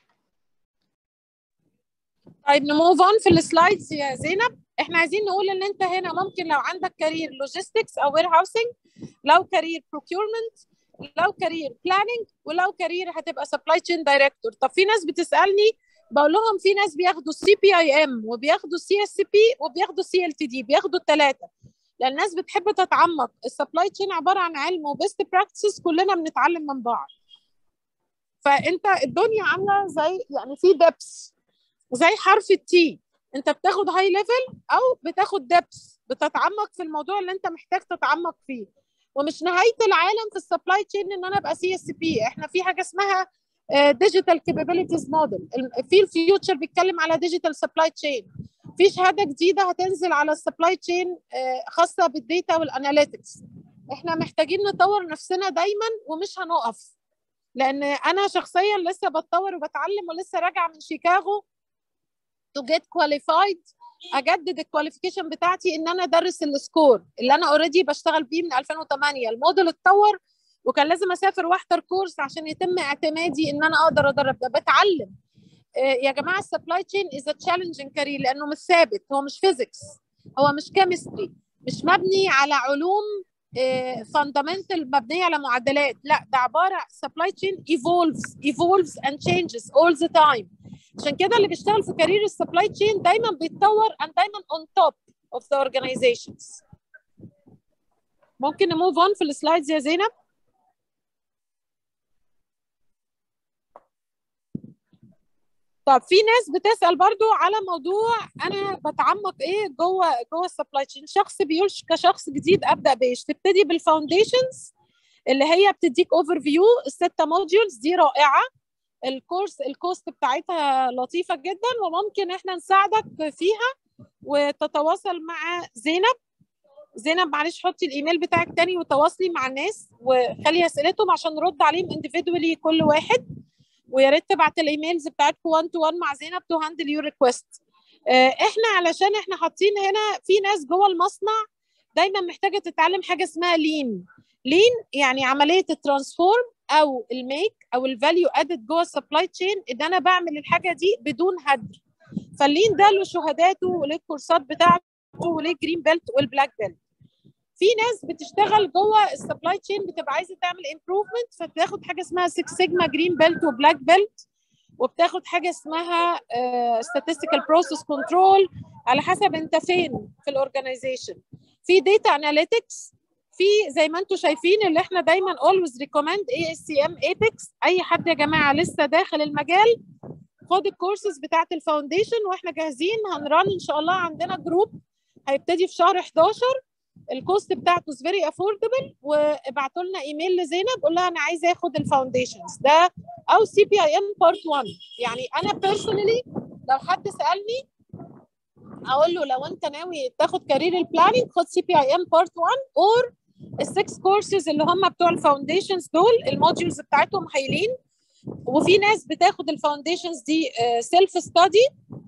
طيب نموف اون في السلايدز يا زينب احنا عايزين نقول ان انت هنا ممكن لو عندك كارير لوجيستكس او وير هاوسنج لو كارير بروكيورمنت لو كارير بلاننج ولو كارير هتبقى سبلاي تشين دايركتور طب في ناس بتسالني بقول لهم في ناس بياخدوا السي بي اي ام وبياخدوا السي اس بي وبياخدوا السي ال تي دي بياخدوا الثلاثه لان الناس بتحب تتعمق السبلاي تشين عباره عن علم وبيست براكتسز كلنا بنتعلم من بعض فانت الدنيا عامله زي يعني في دبس زي حرف التي انت بتاخد هاي ليفل او بتاخد دبس بتتعمق في الموضوع اللي انت محتاج تتعمق فيه ومش نهايه العالم في السبلاي تشين ان انا ابقى سي اس بي احنا في حاجه اسمها ديجيتال كابابيلتيز موديل في الفيوتشر بيتكلم على ديجيتال سبلاي تشين في شهاده جديده هتنزل على السبلاي تشين خاصه بالديتا والاناليتكس احنا محتاجين نطور نفسنا دايما ومش هنقف لان انا شخصيا لسه بتطور وبتعلم ولسه راجعه من شيكاغو تو جيت كواليفايد اجدد الكواليفيكيشن بتاعتي ان انا ادرس السكور اللي انا اوريدي بشتغل بيه من 2008 الموديل اتطور وكان لازم اسافر واحضر كورس عشان يتم اعتمادي ان انا اقدر ادرب ده بتعلم يا جماعه السبلاي تشين از تشالنجينج كارير لانه مش ثابت هو مش فيزيكس هو مش كيمستري مش مبني على علوم فاندامنتال مبنيه على معادلات لا ده عباره سبلاي تشين ايفولفز ايفولفز اند تشينجز اول ذا تايم عشان كده اللي بيشتغل في كارير السبلاي تشين دايما بيتطور and دايما on top of the organizations ممكن نموف اون في السلايدز يا زينب طب في ناس بتسال برضو على موضوع انا بتعمق ايه جوه جوه السبلاي تشين شخص بيقول كشخص جديد ابدا بايش تبتدي بالفاونديشنز اللي هي بتديك اوفر فيو السته موديولز دي رائعه الكورس الكوست بتاعتها لطيفه جدا وممكن احنا نساعدك فيها وتتواصل مع زينب زينب معلش حطي الايميل بتاعك تاني وتواصلي مع الناس وخلي اسئلتهم عشان نرد عليهم individually كل واحد ويا ريت تبعت الايميلز بتاعتكم 1 تو 1 مع زينب تو هاندل يور ريكويست احنا علشان احنا حاطين هنا في ناس جوه المصنع دايما محتاجه تتعلم حاجه اسمها لين لين يعني عمليه الترانسفورم او الميك او الفاليو ادد جوه السبلاي تشين ان انا بعمل الحاجه دي بدون هدر فاللين ده له شهاداته وله الكورسات بتاعته وله جرين بيلت والبلاك بيلت في ناس بتشتغل جوه السبلاي تشين بتبقى عايزه تعمل امبروفمنت فبتاخد حاجه اسمها 6 سيجما جرين بيلت وبلاك بيلت وبتاخد حاجه اسمها statistical process control على حسب انت فين في الاورجنايزيشن في داتا اناليتكس في زي ما انتم شايفين اللي احنا دايما always recommend ASCM Apex اي حد يا جماعه لسه داخل المجال خد الكورسز بتاعت الفاونديشن واحنا جاهزين هنران ان شاء الله عندنا جروب هيبتدي في شهر 11 الكوست بتاعته فيري افوردبل وابعتوا لنا ايميل لزينب قول لها انا عايزه اخد الفاونديشنز ده او سي بي اي ام بارت 1 يعني انا بيرسونالي لو حد سالني اقول له لو انت ناوي تاخد كارير البلاننج خد سي بي اي ام بارت 1 اور السكس كورسز اللي هم بتوع الفاونديشنز دول الموديولز بتاعتهم هايلين وفي ناس بتاخد الفاونديشنز دي سيلف ستادي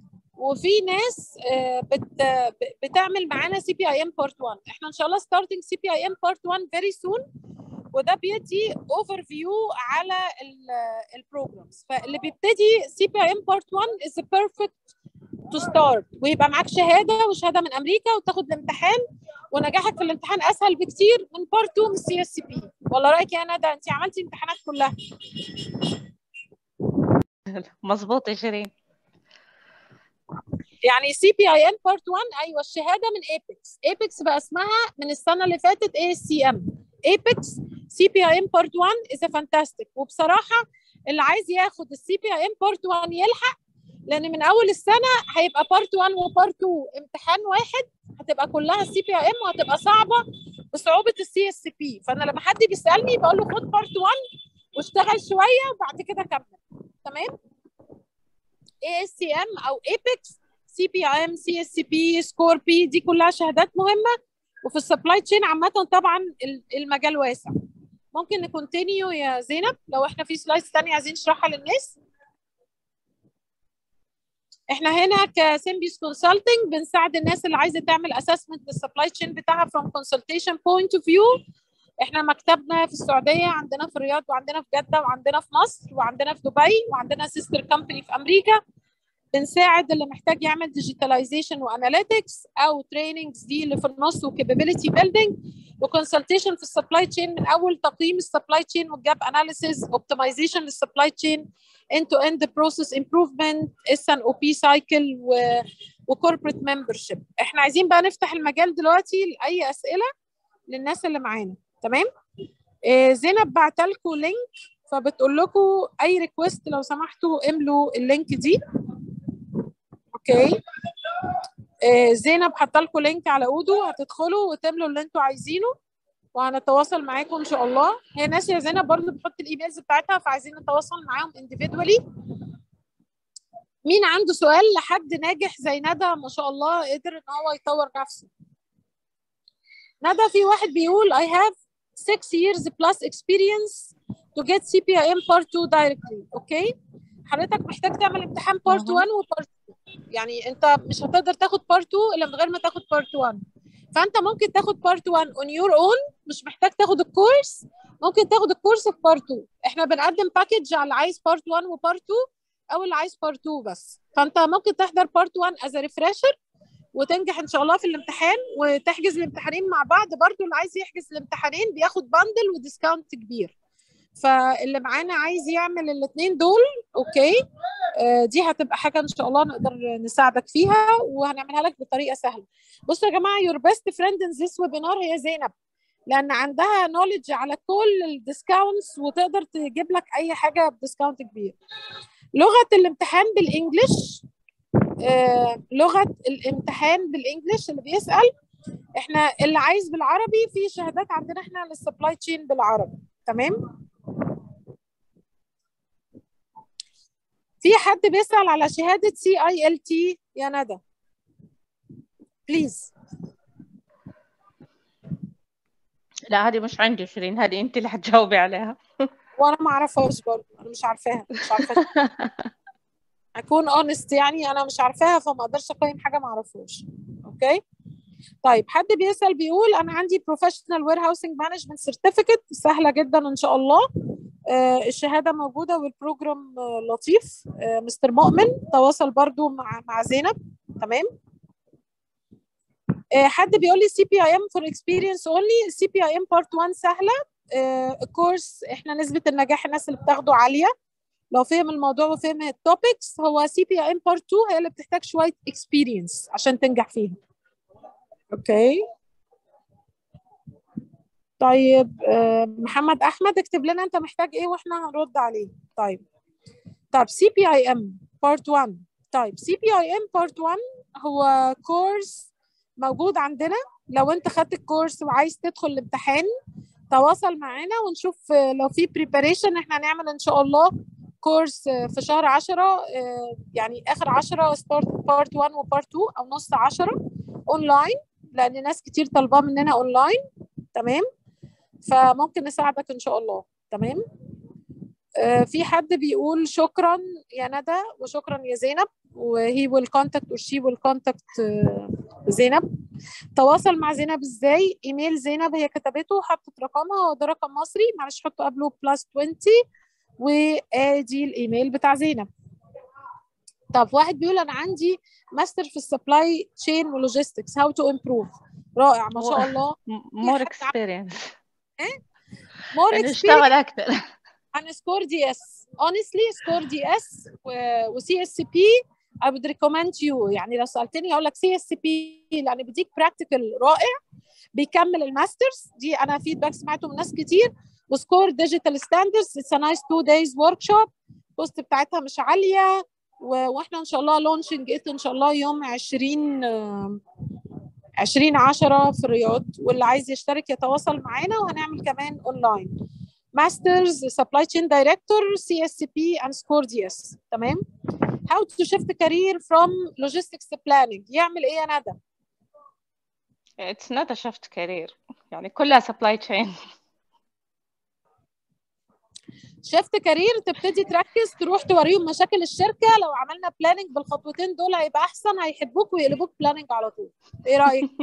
وفي ناس بت بتعمل معانا سي بي اي ام بارت 1 احنا ان شاء الله ستارتنج سي بي اي ام بارت 1 فيري سون وده بيدي اوفر فيو على البروجرامز فاللي بيبتدي سي بي اي ام بارت 1 از بيرفكت تو ستارت ويبقى معاك شهاده وشهاده من امريكا وتاخد الامتحان ونجاحك في الامتحان اسهل بكتير من بارت 2 من السي اس بي ولا رايك يا ندى انت عملتي امتحانات كلها مظبوط يا شيرين يعني سي بي اي ام بارت 1 ايوه الشهاده من ايبكس ايبكس بقى اسمها من السنه اللي فاتت اي اس سي ام ايبكس سي بي اي ام بارت 1 از فانتاستيك وبصراحه اللي عايز ياخد السي بي اي ام بارت 1 يلحق لان من اول السنه هيبقى بارت 1 وبارت 2 امتحان واحد هتبقى كلها سي بي اي ام وهتبقى صعبه بصعوبه السي اس بي فانا لما حد بيسالني بقول له خد بارت 1 واشتغل شويه وبعد كده كمل تمام اي اس سي ام او ايبكس سي بي ام سي اس بي سكور بي دي كلها شهادات مهمه وفي السبلاي تشين عامه طبعا المجال واسع ممكن نكونتينيو يا زينب لو احنا في سلايدز ثانيه عايزين نشرحها للناس احنا هنا كسيمبيوس كونسلتنج بنساعد الناس اللي عايزه تعمل اسسمنت للسبلاي تشين بتاعها from consultation point of view احنا مكتبنا في السعوديه عندنا في الرياض وعندنا في جده وعندنا في مصر وعندنا في دبي وعندنا سيستر كومباني في امريكا بنساعد اللي محتاج يعمل ديجيتاليزيشن واناليتكس او تريننجز دي اللي في النص وكابابيلتي بيلدينج وكونسلتيشن في السبلاي تشين من اول تقييم السبلاي تشين والجاب اناليسيز اوبتمايزيشن للسبلاي تشين end to end process improvement اس ان او بي سايكل وكوربريت ممبرشيب احنا عايزين بقى نفتح المجال دلوقتي لاي اسئله للناس اللي معانا تمام آه زينب بعت لكم لينك فبتقول لكم اي ريكوست لو سمحتوا املوا اللينك دي اوكي آه زينب حاطه لكم لينك على اودو هتدخلوا وتملوا اللي انتوا عايزينه وهنتواصل معاكم ان شاء الله هي ناس يا زينب برضو بتحط الايميلز بتاعتها فعايزين نتواصل معاهم individually مين عنده سؤال لحد ناجح زي ندى ما شاء الله قدر ان هو يطور نفسه ندى في واحد بيقول I have six years plus experience to get CPIM part 2 directly اوكي حضرتك محتاج تعمل امتحان part 1 وبارت 2 يعني انت مش هتقدر تاخد part 2 الا من غير ما تاخد part 1 فانت ممكن تاخد بارت 1 اون يور اون مش محتاج تاخد الكورس ممكن تاخد الكورس في بارت 2 احنا بنقدم باكج على اللي عايز بارت 1 وبارت 2 او اللي عايز بارت 2 بس فانت ممكن تحضر بارت 1 از ريفرشر وتنجح ان شاء الله في الامتحان وتحجز الامتحانين مع بعض برضو اللي عايز يحجز الامتحانين بياخد باندل وديسكاونت كبير فاللي معانا عايز يعمل الاثنين دول اوكي آه دي هتبقى حاجه ان شاء الله نقدر نساعدك فيها وهنعملها لك بطريقه سهله بصوا يا جماعه يور بيست فريند ان ذيس ويبينار هي زينب لان عندها نولج على كل الديسكاونتس وتقدر تجيب لك اي حاجه بديسكاونت كبير لغه الامتحان بالانجلش آه لغه الامتحان بالانجلش اللي بيسال احنا اللي عايز بالعربي في شهادات عندنا احنا للسبلاي تشين بالعربي تمام في حد بيسأل على شهادة سي اي ال تي يا ندى بليز لا هذه مش عندي شيرين هذه انت اللي حتجاوبي عليها وانا ما اعرفهاش برضه انا مش عارفاها مش عارفاها اكون اونست يعني انا مش عارفاها فما اقدرش اقيم حاجه ما اعرفهاش اوكي طيب حد بيسال بيقول انا عندي بروفيشنال وير هاوسنج مانجمنت سيرتيفيكت سهله جدا ان شاء الله آه الشهاده موجوده والبروجرام آه لطيف آه مستر مؤمن تواصل برضو مع مع زينب تمام حد بيقول لي سي بي اي ام فور اكسبيرينس اونلي السي بي اي ام بارت 1 سهله الكورس احنا نسبه النجاح الناس اللي بتاخده عاليه لو فهم الموضوع وفهم التوبكس هو سي بي اي ام بارت 2 هي اللي بتحتاج شويه اكسبيرينس عشان تنجح فيها اوكي طيب محمد احمد اكتب لنا انت محتاج ايه واحنا هنرد عليه طيب طيب سي بي اي ام بارت 1 طيب سي بي اي ام بارت 1 هو كورس موجود عندنا لو انت خدت الكورس وعايز تدخل الامتحان تواصل معانا ونشوف لو في بريباريشن احنا هنعمل ان شاء الله كورس في شهر 10 يعني اخر 10 ستارت بارت 1 وبارت 2 او نص 10 اونلاين لان ناس كتير طالباه مننا اونلاين تمام فممكن نساعدك ان شاء الله تمام آه في حد بيقول شكرا يا ندى وشكرا يا زينب وهي ويل كونتاكت اور شي ويل كونتاكت زينب تواصل مع زينب ازاي ايميل زينب هي كتبته وحطت رقمها وده رقم مصري معلش حطوا قبله بلس 20 وادي الايميل بتاع زينب طب واحد بيقول انا عندي ماستر في السبلاي تشين ولوجيستكس هاو تو امبروف رائع ما شاء الله مور اكسبيرينس ايه مور نشتغل اكثر انا سكور دي اس honestly سكور دي اس وسي اس بي I would recommend you يعني لو سألتني هقول لك سي اس بي لأن بيديك براكتيكال رائع بيكمل الماسترز دي أنا فيدباك سمعته من ناس كتير وسكور ديجيتال ستاندردز اتس نايس تو دايز ورك شوب الكوست بتاعتها مش عاليه و- واحنا ان شاء الله لونشنج ات ان شاء الله يوم 20 آه، 20 10 في الرياض واللي عايز يشترك يتواصل معانا وهنعمل كمان اونلاين ماسترز سبلاي تشين دايركتور سي اس سي بي اند سكور دي اس تمام how to shift career from logistics to planning يعمل ايه يا ندى It's not a shift career يعني كلها supply chain شيفت كارير تبتدي تركز تروح توريهم مشاكل الشركه لو عملنا بلاننج بالخطوتين دول هيبقى احسن هيحبوك ويقلبوك بلاننج على طول ايه رايك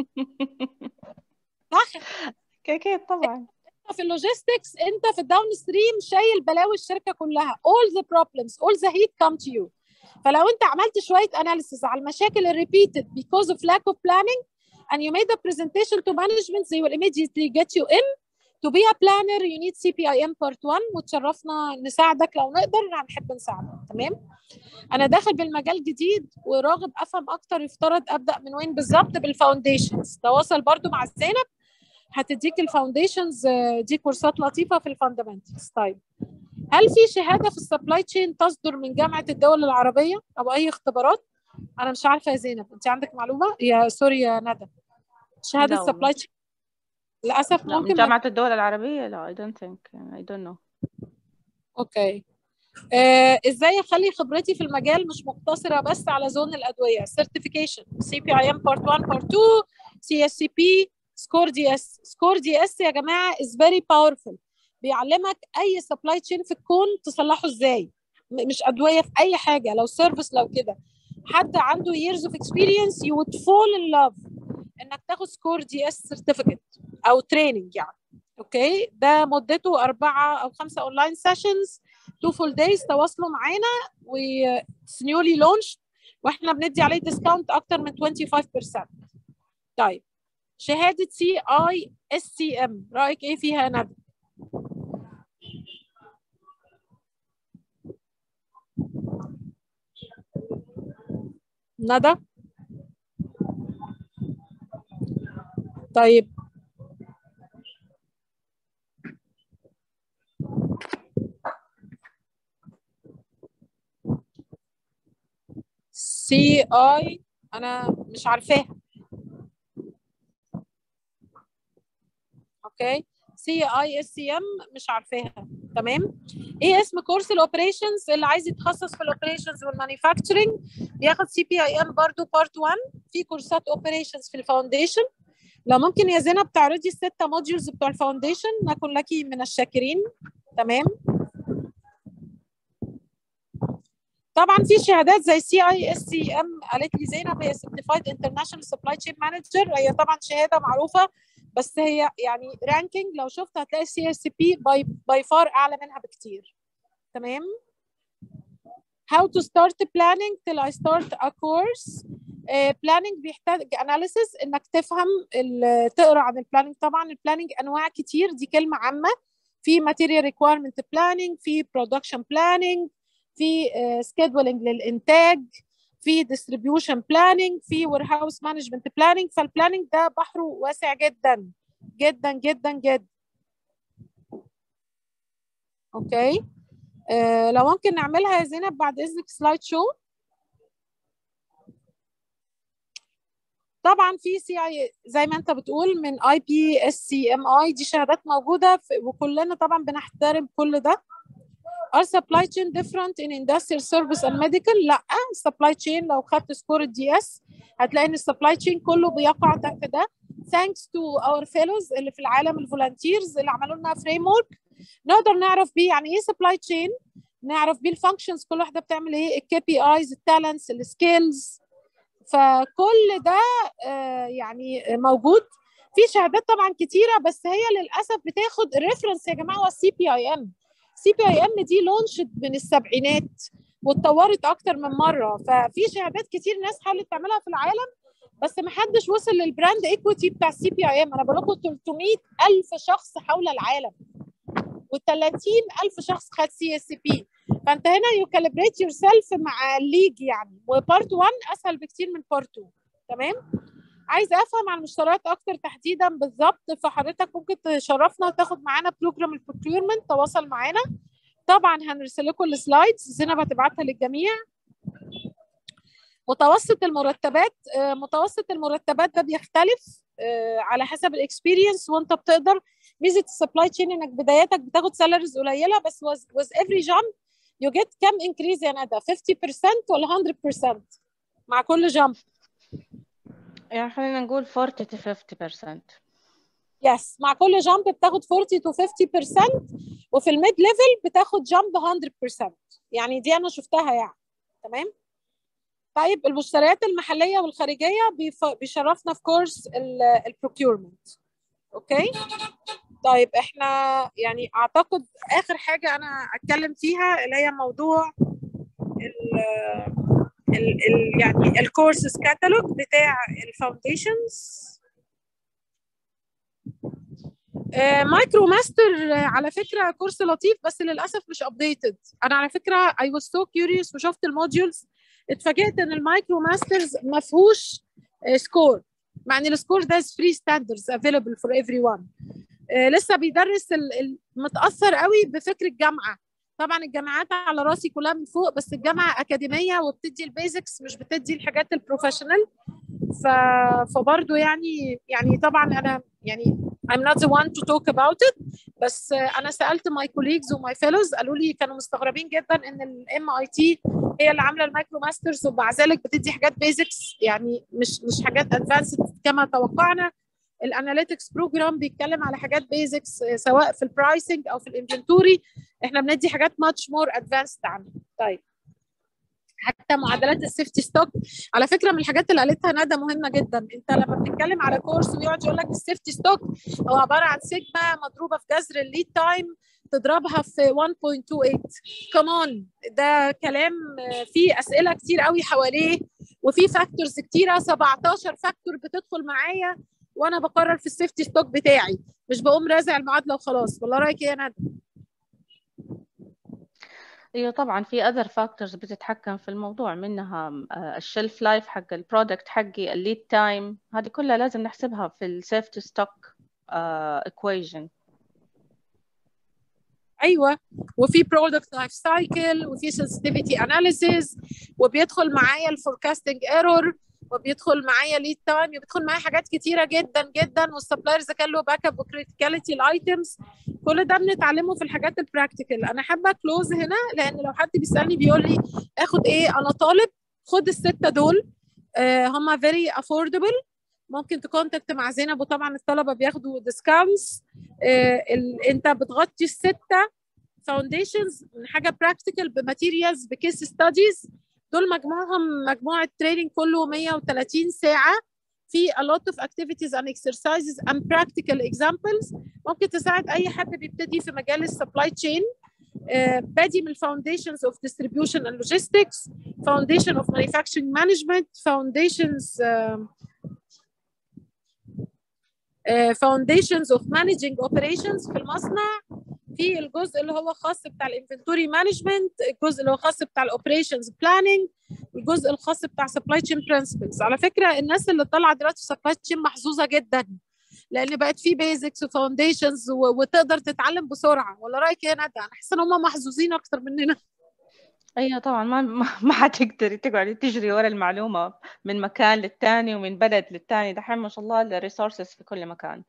صح أكيد طبعا في اللوجيستكس انت في الداون ستريم شايل بلاوي الشركه كلها all the problems all the heat come to you فلو انت عملت شويه analysis على المشاكل الريبيتد because of lack of planning and you made a presentation to management they will immediately get you in to be a planner you need CPIM part 1 وتشرفنا نساعدك لو نقدر هنحب نساعدك تمام انا داخل بالمجال جديد وراغب افهم اكتر يفترض ابدا من وين بالظبط بالفاونديشنز تواصل برضو مع زينب هتديك الفاونديشنز دي كورسات لطيفه في الفاندمنتالز طيب هل في شهاده في السبلاي تشين تصدر من جامعه الدول العربيه او اي اختبارات انا مش عارفه يا زينب انت عندك معلومه يا سوري يا ندى شهاده لا والله. سبلاي تشين للاسف لا من ممكن ما جامعة الدول العربية لا I don't think I don't know اوكي آه، ازاي اخلي خبرتي في المجال مش مقتصره بس على زون الادويه سيرتيفيكيشن سي بي اي ام بارت 1 بارت 2 سي اس سي بي سكور دي اس سكور دي اس يا جماعه از فيري باورفul بيعلمك اي سبلاي تشين في الكون تصلحه ازاي م- مش ادويه في اي حاجه لو سيرفيس لو كده حد عنده years of experience you would fall in love انك تاخد سكور دي اس سيرتيفيكت او تريننج يعني اوكي ده مدته أربعة أو خمسة أونلاين سيشنز تو فول دايز تواصلوا معانا و نيولي لونش واحنا بندي عليه ديسكاونت أكتر من 25% طيب شهادة سي اي اس سي ام رأيك إيه فيها يا ندى؟ ندى طيب سي اي انا مش عارفاها اوكي سي اي اس سي ام مش عارفاها تمام ايه اسم كورس الاوبريشنز اللي عايز يتخصص في الاوبريشنز والمانيفاكتشرنج بياخد سي بي اي ام برضه بارت 1 في كورسات اوبريشنز في الفاونديشن لو ممكن يا زينب تعرضي الستة موديولز بتوع الفاونديشن نكون لك من الشاكرين تمام طبعا في شهادات زي سي اي اس سي ام قالت لي زينب هي سيرتيفايد انترناشونال سبلاي تشين مانجر هي طبعا شهاده معروفه بس هي يعني رانكينج لو شفت هتلاقي سي اس بي باي باي فار اعلى منها بكتير تمام how to start planning till I start a course uh, planning بيحتاج analysis انك تفهم ال- تقرا عن البلاننج طبعا البلاننج انواع كتير دي كلمه عامه في material requirement planning في production planning في uh, scheduling للانتاج في distribution planning في warehouse management planning فالبلاننج ده بحره واسع جدا جدا جدا جدا اوكي آه لو ممكن نعملها يا زينب بعد اذنك سلايد شو طبعا في سي اي زي ما انت بتقول من اي بي اس سي ام اي دي شهادات موجوده في وكلنا طبعا بنحترم كل ده Are supply chain different in industrial service and medical؟ لا supply chain لو خدت سكور الدي اس هتلاقي ان السبلاي تشين كله بيقع تحت ده thanks to our fellows اللي في العالم الفولنتيرز اللي عملوا لنا فريم ورك نقدر نعرف بيه يعني ايه سبلاي تشين نعرف بيه الفانكشنز كل واحده بتعمل ايه الكي بي ايز التالنتس السكيلز فكل ده آه يعني موجود في شهادات طبعا كتيره بس هي للاسف بتاخد الريفرنس يا جماعه هو السي بي اي ام سي بي اي ام دي لونشت من السبعينات واتطورت اكتر من مره ففي شهادات كتير ناس حاولت تعملها في العالم بس ما حدش وصل للبراند ايكويتي بتاع السي بي اي ام انا بقول لكم 300 الف شخص حول العالم و30 الف شخص خد سي اس بي فانت هنا يو كاليبريت يور سيلف مع الليج يعني وبارت 1 اسهل بكتير من بارت 2 تمام عايز افهم عن المشتريات اكتر تحديدا بالظبط فحضرتك ممكن تشرفنا وتاخد معانا بروجرام البروكيورمنت تواصل معانا طبعا هنرسل لكم السلايدز زينب هتبعتها للجميع متوسط المرتبات آه، متوسط المرتبات ده بيختلف آه، على حسب الاكسبيرينس وانت بتقدر ميزه السبلاي تشين انك بداياتك بتاخد سالاريز قليله بس was, was every jump you get كام انكريز يا ندى 50% ولا 100% مع كل جامب يعني خلينا نقول 40 to 50% يس مع كل جامب بتاخد 40 to 50% وفي الميد ليفل بتاخد جامب 100% يعني دي انا شفتها يعني تمام طيب المشتريات المحليه والخارجيه بيف- بيشرفنا في كورس البروكيورمنت اوكي طيب احنا يعني اعتقد اخر حاجه انا اتكلم فيها اللي هي موضوع ال ال ال يعني الكورسز كاتالوج بتاع الفاونديشنز مايكرو ماستر على فكره كورس لطيف بس للاسف مش ابديتد انا على فكره I was so curious وشفت الموديولز اتفاجئت ان المايكرو ماسترز ما فيهوش سكور مع ان السكور ده فري ستاندردز افيلبل فور ايفري ون لسه بيدرس ال- ال- متاثر قوي بفكر الجامعه طبعا الجامعات على راسي كلها من فوق بس الجامعه اكاديميه وبتدي البيزكس مش بتدي الحاجات البروفيشنال ف... فبرضه يعني يعني طبعا انا يعني I'm not the one to talk about it بس انا سالت ماي كوليجز وماي فيلوز قالوا لي كانوا مستغربين جدا ان الام اي تي هي اللي عامله المايكرو ماسترز ومع ذلك بتدي حاجات بيزكس يعني مش مش حاجات ادفانسد كما توقعنا الاناليتكس بروجرام بيتكلم على حاجات بيزكس سواء في البرايسنج او في الانفنتوري احنا بندي حاجات ماتش مور ادفانسد عنها طيب حتى معادلات السيفتي ستوك على فكره من الحاجات اللي قالتها ندى مهمه جدا انت لما بتتكلم على كورس ويقعد يقول لك السيفتي ستوك هو عباره عن سيجما مضروبه في جذر الليد تايم تضربها في 1.28 كمان ده كلام آه، فيه اسئله كتير قوي حواليه وفي فاكتورز كتيره 17 فاكتور بتدخل معايا وانا بقرر في السيفتي ستوك بتاعي مش بقوم رازع المعادله وخلاص والله رايك ايه يا ندى ايوه طبعا في other factors بتتحكم في الموضوع منها الشيلف لايف حق البرودكت حقي الليد تايم هذه كلها لازم نحسبها في السيفتي ستوك equation ايوه وفي برودكت لايف سايكل وفي sensitivity اناليسيز وبيدخل معايا الفوركاستنج ايرور وبيدخل معايا ليد تايم بيدخل معايا حاجات كتيره جدا جدا والسبلاير اذا كان له باك اب وكريتيكاليتي الايتمز كل ده بنتعلمه في الحاجات البراكتيكال انا حابه كلوز هنا لان لو حد بيسالني بيقول لي اخد ايه انا طالب خد السته دول آه هم فيري افوردبل ممكن تكونتاكت مع زينب وطبعا الطلبه بياخدوا ديسكاونتس آه انت بتغطي السته فاونديشنز من حاجه براكتيكال بماتيريالز بكيس ستاديز دول مجموعهم مجموعه تريننج كله 130 ساعه في a lot of activities and exercises and practical examples ممكن تساعد اي حد بيبتدي في مجال السبلاي تشين بادي من foundations of distribution and logistics foundation of manufacturing management foundations uh, uh, foundations of managing operations في المصنع في الجزء اللي هو خاص بتاع الانفنتوري مانجمنت الجزء اللي هو خاص بتاع الاوبريشنز بلاننج الجزء الخاص بتاع سبلاي تشين برنسبلز على فكره الناس اللي طالعه دلوقتي في سبلاي تشين محظوظه جدا لان بقت في بيزكس وفاونديشنز وتقدر تتعلم بسرعه ولا رايك ايه يا ندى انا حاسه ان هم محظوظين اكتر مننا ايوه طبعا ما ما حتقدري تقعدي تجري ورا المعلومه من مكان للتاني ومن بلد للتاني دحين ما شاء الله الريسورسز في كل مكان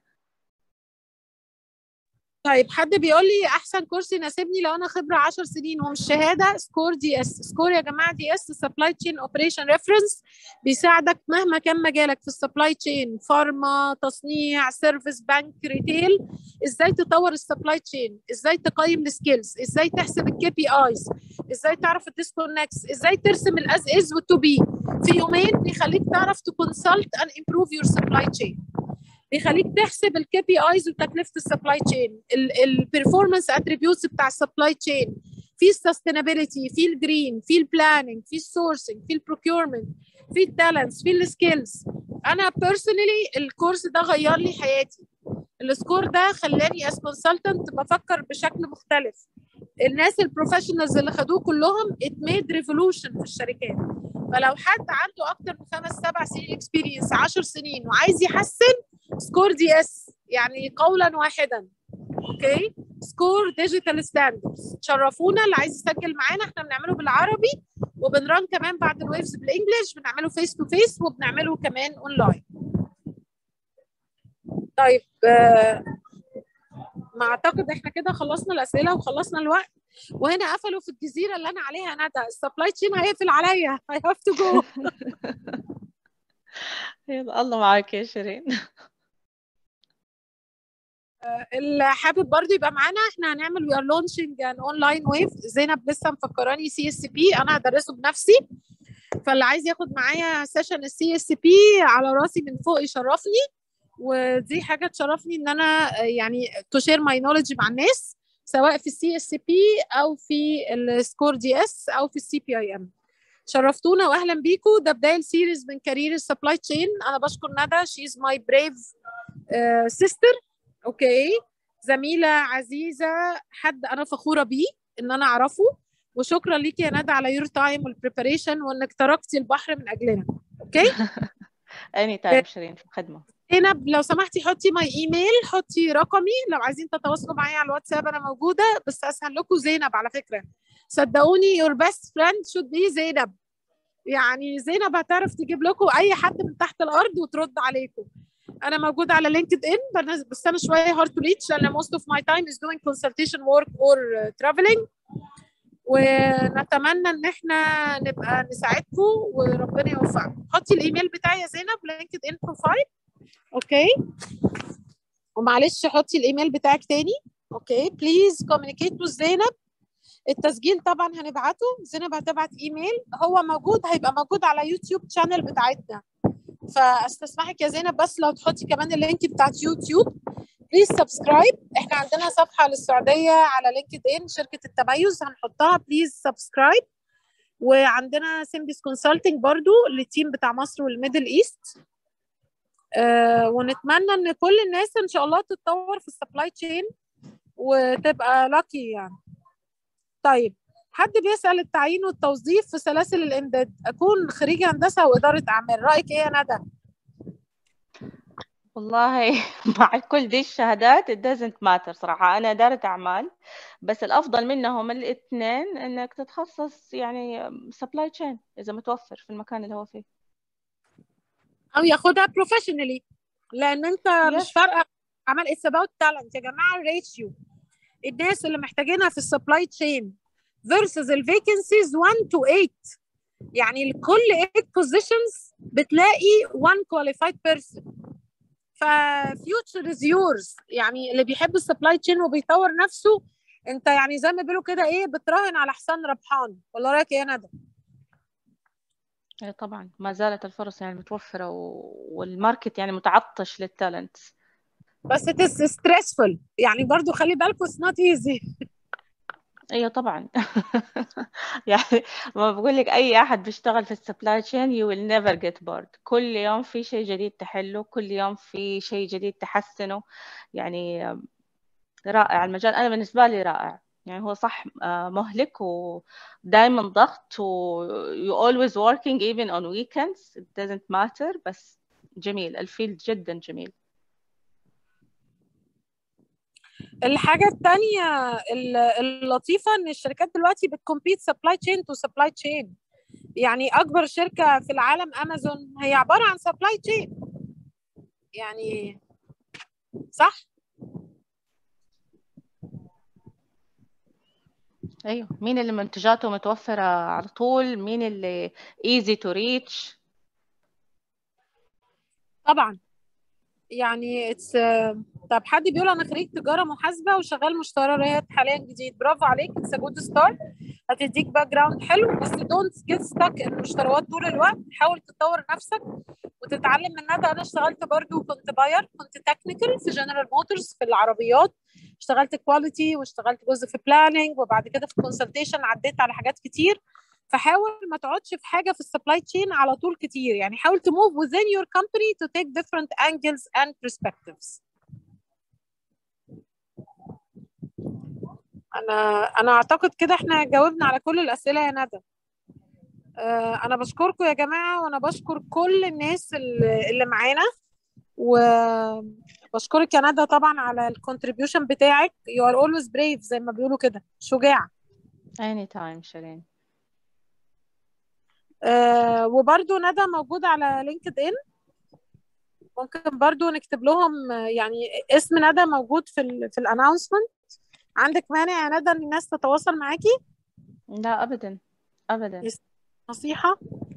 طيب حد بيقول لي احسن كورس يناسبني لو انا خبره 10 سنين ومش شهاده سكور دي اس سكور يا جماعه دي اس سبلاي تشين اوبريشن ريفرنس بيساعدك مهما كان مجالك في السبلاي تشين فارما تصنيع سيرفيس بنك ريتيل ازاي تطور السبلاي تشين ازاي تقيم السكيلز ازاي تحسب الكي بي ايز ازاي تعرف الديسكونكس ازاي ترسم الاز از والتو بي في يومين بيخليك تعرف تكونسلت ان امبروف يور سبلاي تشين بيخليك تحسب الكي بي ايز وتكلفه السبلاي تشين البرفورمانس اتريبيوتس بتاع السبلاي تشين في السستينابيلتي في الجرين في البلاننج في السورسنج في البروكيورمنت في التالنتس في السكيلز انا بيرسونالي الكورس ده غير لي حياتي السكور ده خلاني از كونسلتنت بفكر بشكل مختلف الناس البروفيشنالز اللي خدوه كلهم ات ميد ريفولوشن في الشركات فلو حد عنده اكتر من خمس سبع سنين اكسبيرينس 10 سنين وعايز يحسن سكور دي اس يعني قولا واحدا اوكي سكور ديجيتال ستاندردز تشرفونا اللي عايز يسجل معانا احنا بنعمله بالعربي وبنران كمان بعد الويفز بالانجلش بنعمله فيس تو فيس وبنعمله كمان اونلاين طيب آه، ما اعتقد احنا كده خلصنا الاسئله وخلصنا الوقت وهنا قفلوا في الجزيره اللي انا عليها ندى السبلاي تشين هيقفل عليا I have to go يلا الله معاك يا شيرين اللي حابب برضه يبقى معانا احنا هنعمل وي ار لونشنج ان اونلاين ويف زينب لسه مفكراني سي اس بي انا هدرسه بنفسي فاللي عايز ياخد معايا سيشن السي اس بي على راسي من فوق يشرفني ودي حاجه تشرفني ان انا يعني تشير ماي نولج مع الناس سواء في السي اس بي او في السكور دي اس او في السي بي اي ام شرفتونا واهلا بيكم ده بدايه السيريز من كارير السبلاي تشين انا بشكر ندى شي از ماي بريف سيستر اوكي زميله عزيزه حد انا فخوره بيه ان انا اعرفه وشكرا ليكي يا ندى على يور تايم والبريباريشن وانك تركتي البحر من اجلنا اوكي اني تايم شيرين في الخدمه زينب لو سمحتي حطي ماي ايميل حطي رقمي لو عايزين تتواصلوا معايا على الواتساب انا موجوده بس اسهل لكم زينب على فكره صدقوني your best friend should be زينب يعني زينب هتعرف تجيب لكم اي حد من تحت الارض وترد عليكم انا موجوده على لينكد ان بس انا شويه هارد تو ريتش لان most of my time is doing consultation work or uh, traveling ونتمنى ان احنا نبقى نساعدكم وربنا يوفقكم حطي الايميل بتاعي يا زينب لينكد ان بروفايل اوكي ومعلش حطي الايميل بتاعك تاني اوكي بليز كوميونيكيت with زينب التسجيل طبعا هنبعته زينب هتبعت ايميل هو موجود هيبقى موجود على يوتيوب شانل بتاعتنا فاستسمحك يا زينب بس لو تحطي كمان اللينك بتاعت يوتيوب بليز سبسكرايب احنا عندنا صفحه للسعوديه على لينكد ان شركه التميز هنحطها بليز سبسكرايب وعندنا سيمبيس كونسلتنج برضو للتيم بتاع مصر والميدل ايست آه ونتمنى ان كل الناس ان شاء الله تتطور في السبلاي تشين وتبقى لاكي يعني طيب حد بيسأل التعيين والتوظيف في سلاسل الإمداد أكون خريجة هندسة وإدارة أعمال رأيك إيه يا ندى؟ والله مع كل دي الشهادات it doesn't matter صراحة أنا إدارة أعمال بس الأفضل منهم الاثنين إنك تتخصص يعني supply chain إذا متوفر في المكان اللي هو فيه أو ياخدها بروفيشنالي لأن أنت Yes. مش فارقة عمل اتس اباوت تالنت يا جماعة الريشيو الناس اللي محتاجينها في السبلاي تشين versus الفيكنسيز 1 to 8 يعني لكل 8 positions بتلاقي 1 qualified person ف future is yours يعني اللي بيحب السبلاي تشين وبيطور نفسه انت يعني زي ما بيقولوا كده ايه بتراهن على حسان ربحان ولا رايك ايه يا ندى؟ إيه طبعا ما زالت الفرص يعني متوفرة و... والماركت يعني متعطش للتالنت بس it is stressful يعني برضو خلي بالكم it's not easy ايوه طبعا يعني ما بقول لك اي احد بيشتغل في السبلاي تشين you will never get bored كل يوم في شيء جديد تحله كل يوم في شيء جديد تحسنه يعني رائع المجال انا بالنسبه لي رائع يعني هو صح آه، مهلك ودائما ضغط و you always working even on weekends it doesn't matter بس جميل الفيلد جدا جميل الحاجة التانية ال- اللطيفة ان الشركات دلوقتي بتكمبيت سبلاي تشين تو سبلاي تشين يعني اكبر شركة في العالم امازون هي عبارة عن سبلاي تشين يعني صح ايوه مين اللي منتجاته متوفرة على طول مين اللي easy to reach طبعا يعني اتس طب حد بيقول انا خريج تجاره محاسبه وشغال مشتريات حاليا جديد برافو عليك اتس جود ستارت هتديك باك جراوند حلو بس دونت جيت ستاك المشتريات طول الوقت حاول تطور نفسك وتتعلم من ندى انا اشتغلت برضو كنت باير كنت تكنيكال في جنرال موتورز في العربيات اشتغلت كواليتي واشتغلت جزء في بلاننج وبعد كده في كونسلتيشن عديت على حاجات كتير فحاول ما تقعدش في حاجه في السبلاي تشين على طول كتير يعني حاول to move within your company to take different angles and perspectives انا انا اعتقد كده احنا جاوبنا على كل الاسئله يا ندى آه، انا بشكركم يا جماعه وانا بشكر كل الناس اللي اللي معانا وبشكرك يا ندى طبعا على الكونتريبيوشن بتاعك you are always brave زي ما بيقولوا كده شجاع اني تايم شيرين آه وبرده ندى موجودة على لينكد ان ممكن برضو نكتب لهم آه، يعني اسم ندى موجود في ال في الاناونسمنت عندك مانع يا ندى ان الناس تتواصل معاكي لا ابدا ابدا يس- نصيحة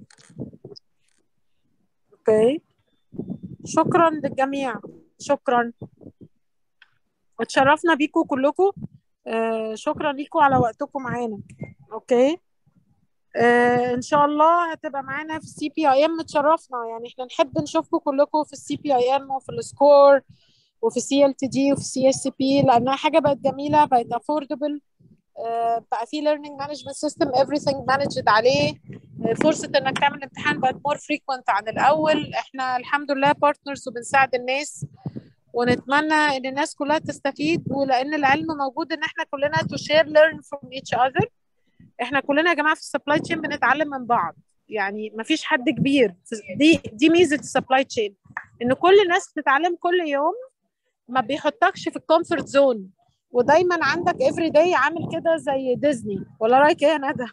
اوكي شكرا للجميع شكرا اتشرفنا بيكم كلكم آه شكرا ليكم على وقتكم معانا اوكي آه ان شاء الله هتبقى معانا في السي بي اي ام اتشرفنا يعني احنا نحب نشوفكم كلكم في السي بي اي ام وفي السكور وفي السي ال تي دي وفي السي اس سي بي لانها حاجه بقت جميله بقت افوردبل بقى في learning management system everything managed عليه آه، فرصة انك تعمل امتحان بقت more frequent عن الاول احنا الحمد لله partners وبنساعد الناس ونتمنى ان الناس كلها تستفيد ولان العلم موجود ان احنا كلنا to share learn from each other احنا كلنا يا جماعه في السبلاي تشين بنتعلم من بعض يعني ما فيش حد كبير دي دي ميزه السبلاي تشين ان كل الناس بتتعلم كل يوم ما بيحطكش في الكومفورت زون ودايما عندك افري داي عامل كده زي ديزني ولا رايك ايه يا ندى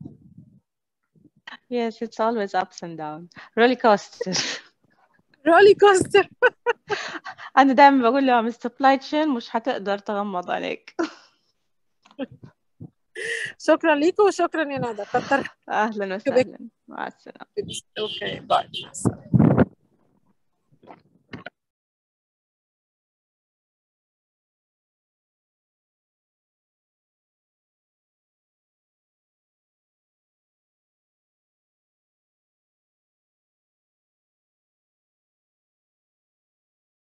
Yes, it's always ups and down. roller coaster. رولي كوستر أنا دائما بقول لهم السبلاي تشين مش حتقدر تغمض عليك. شكرا ليكم وشكرا يا ندى كتر أهلا وسهلا. مع السلامة. اوكي باي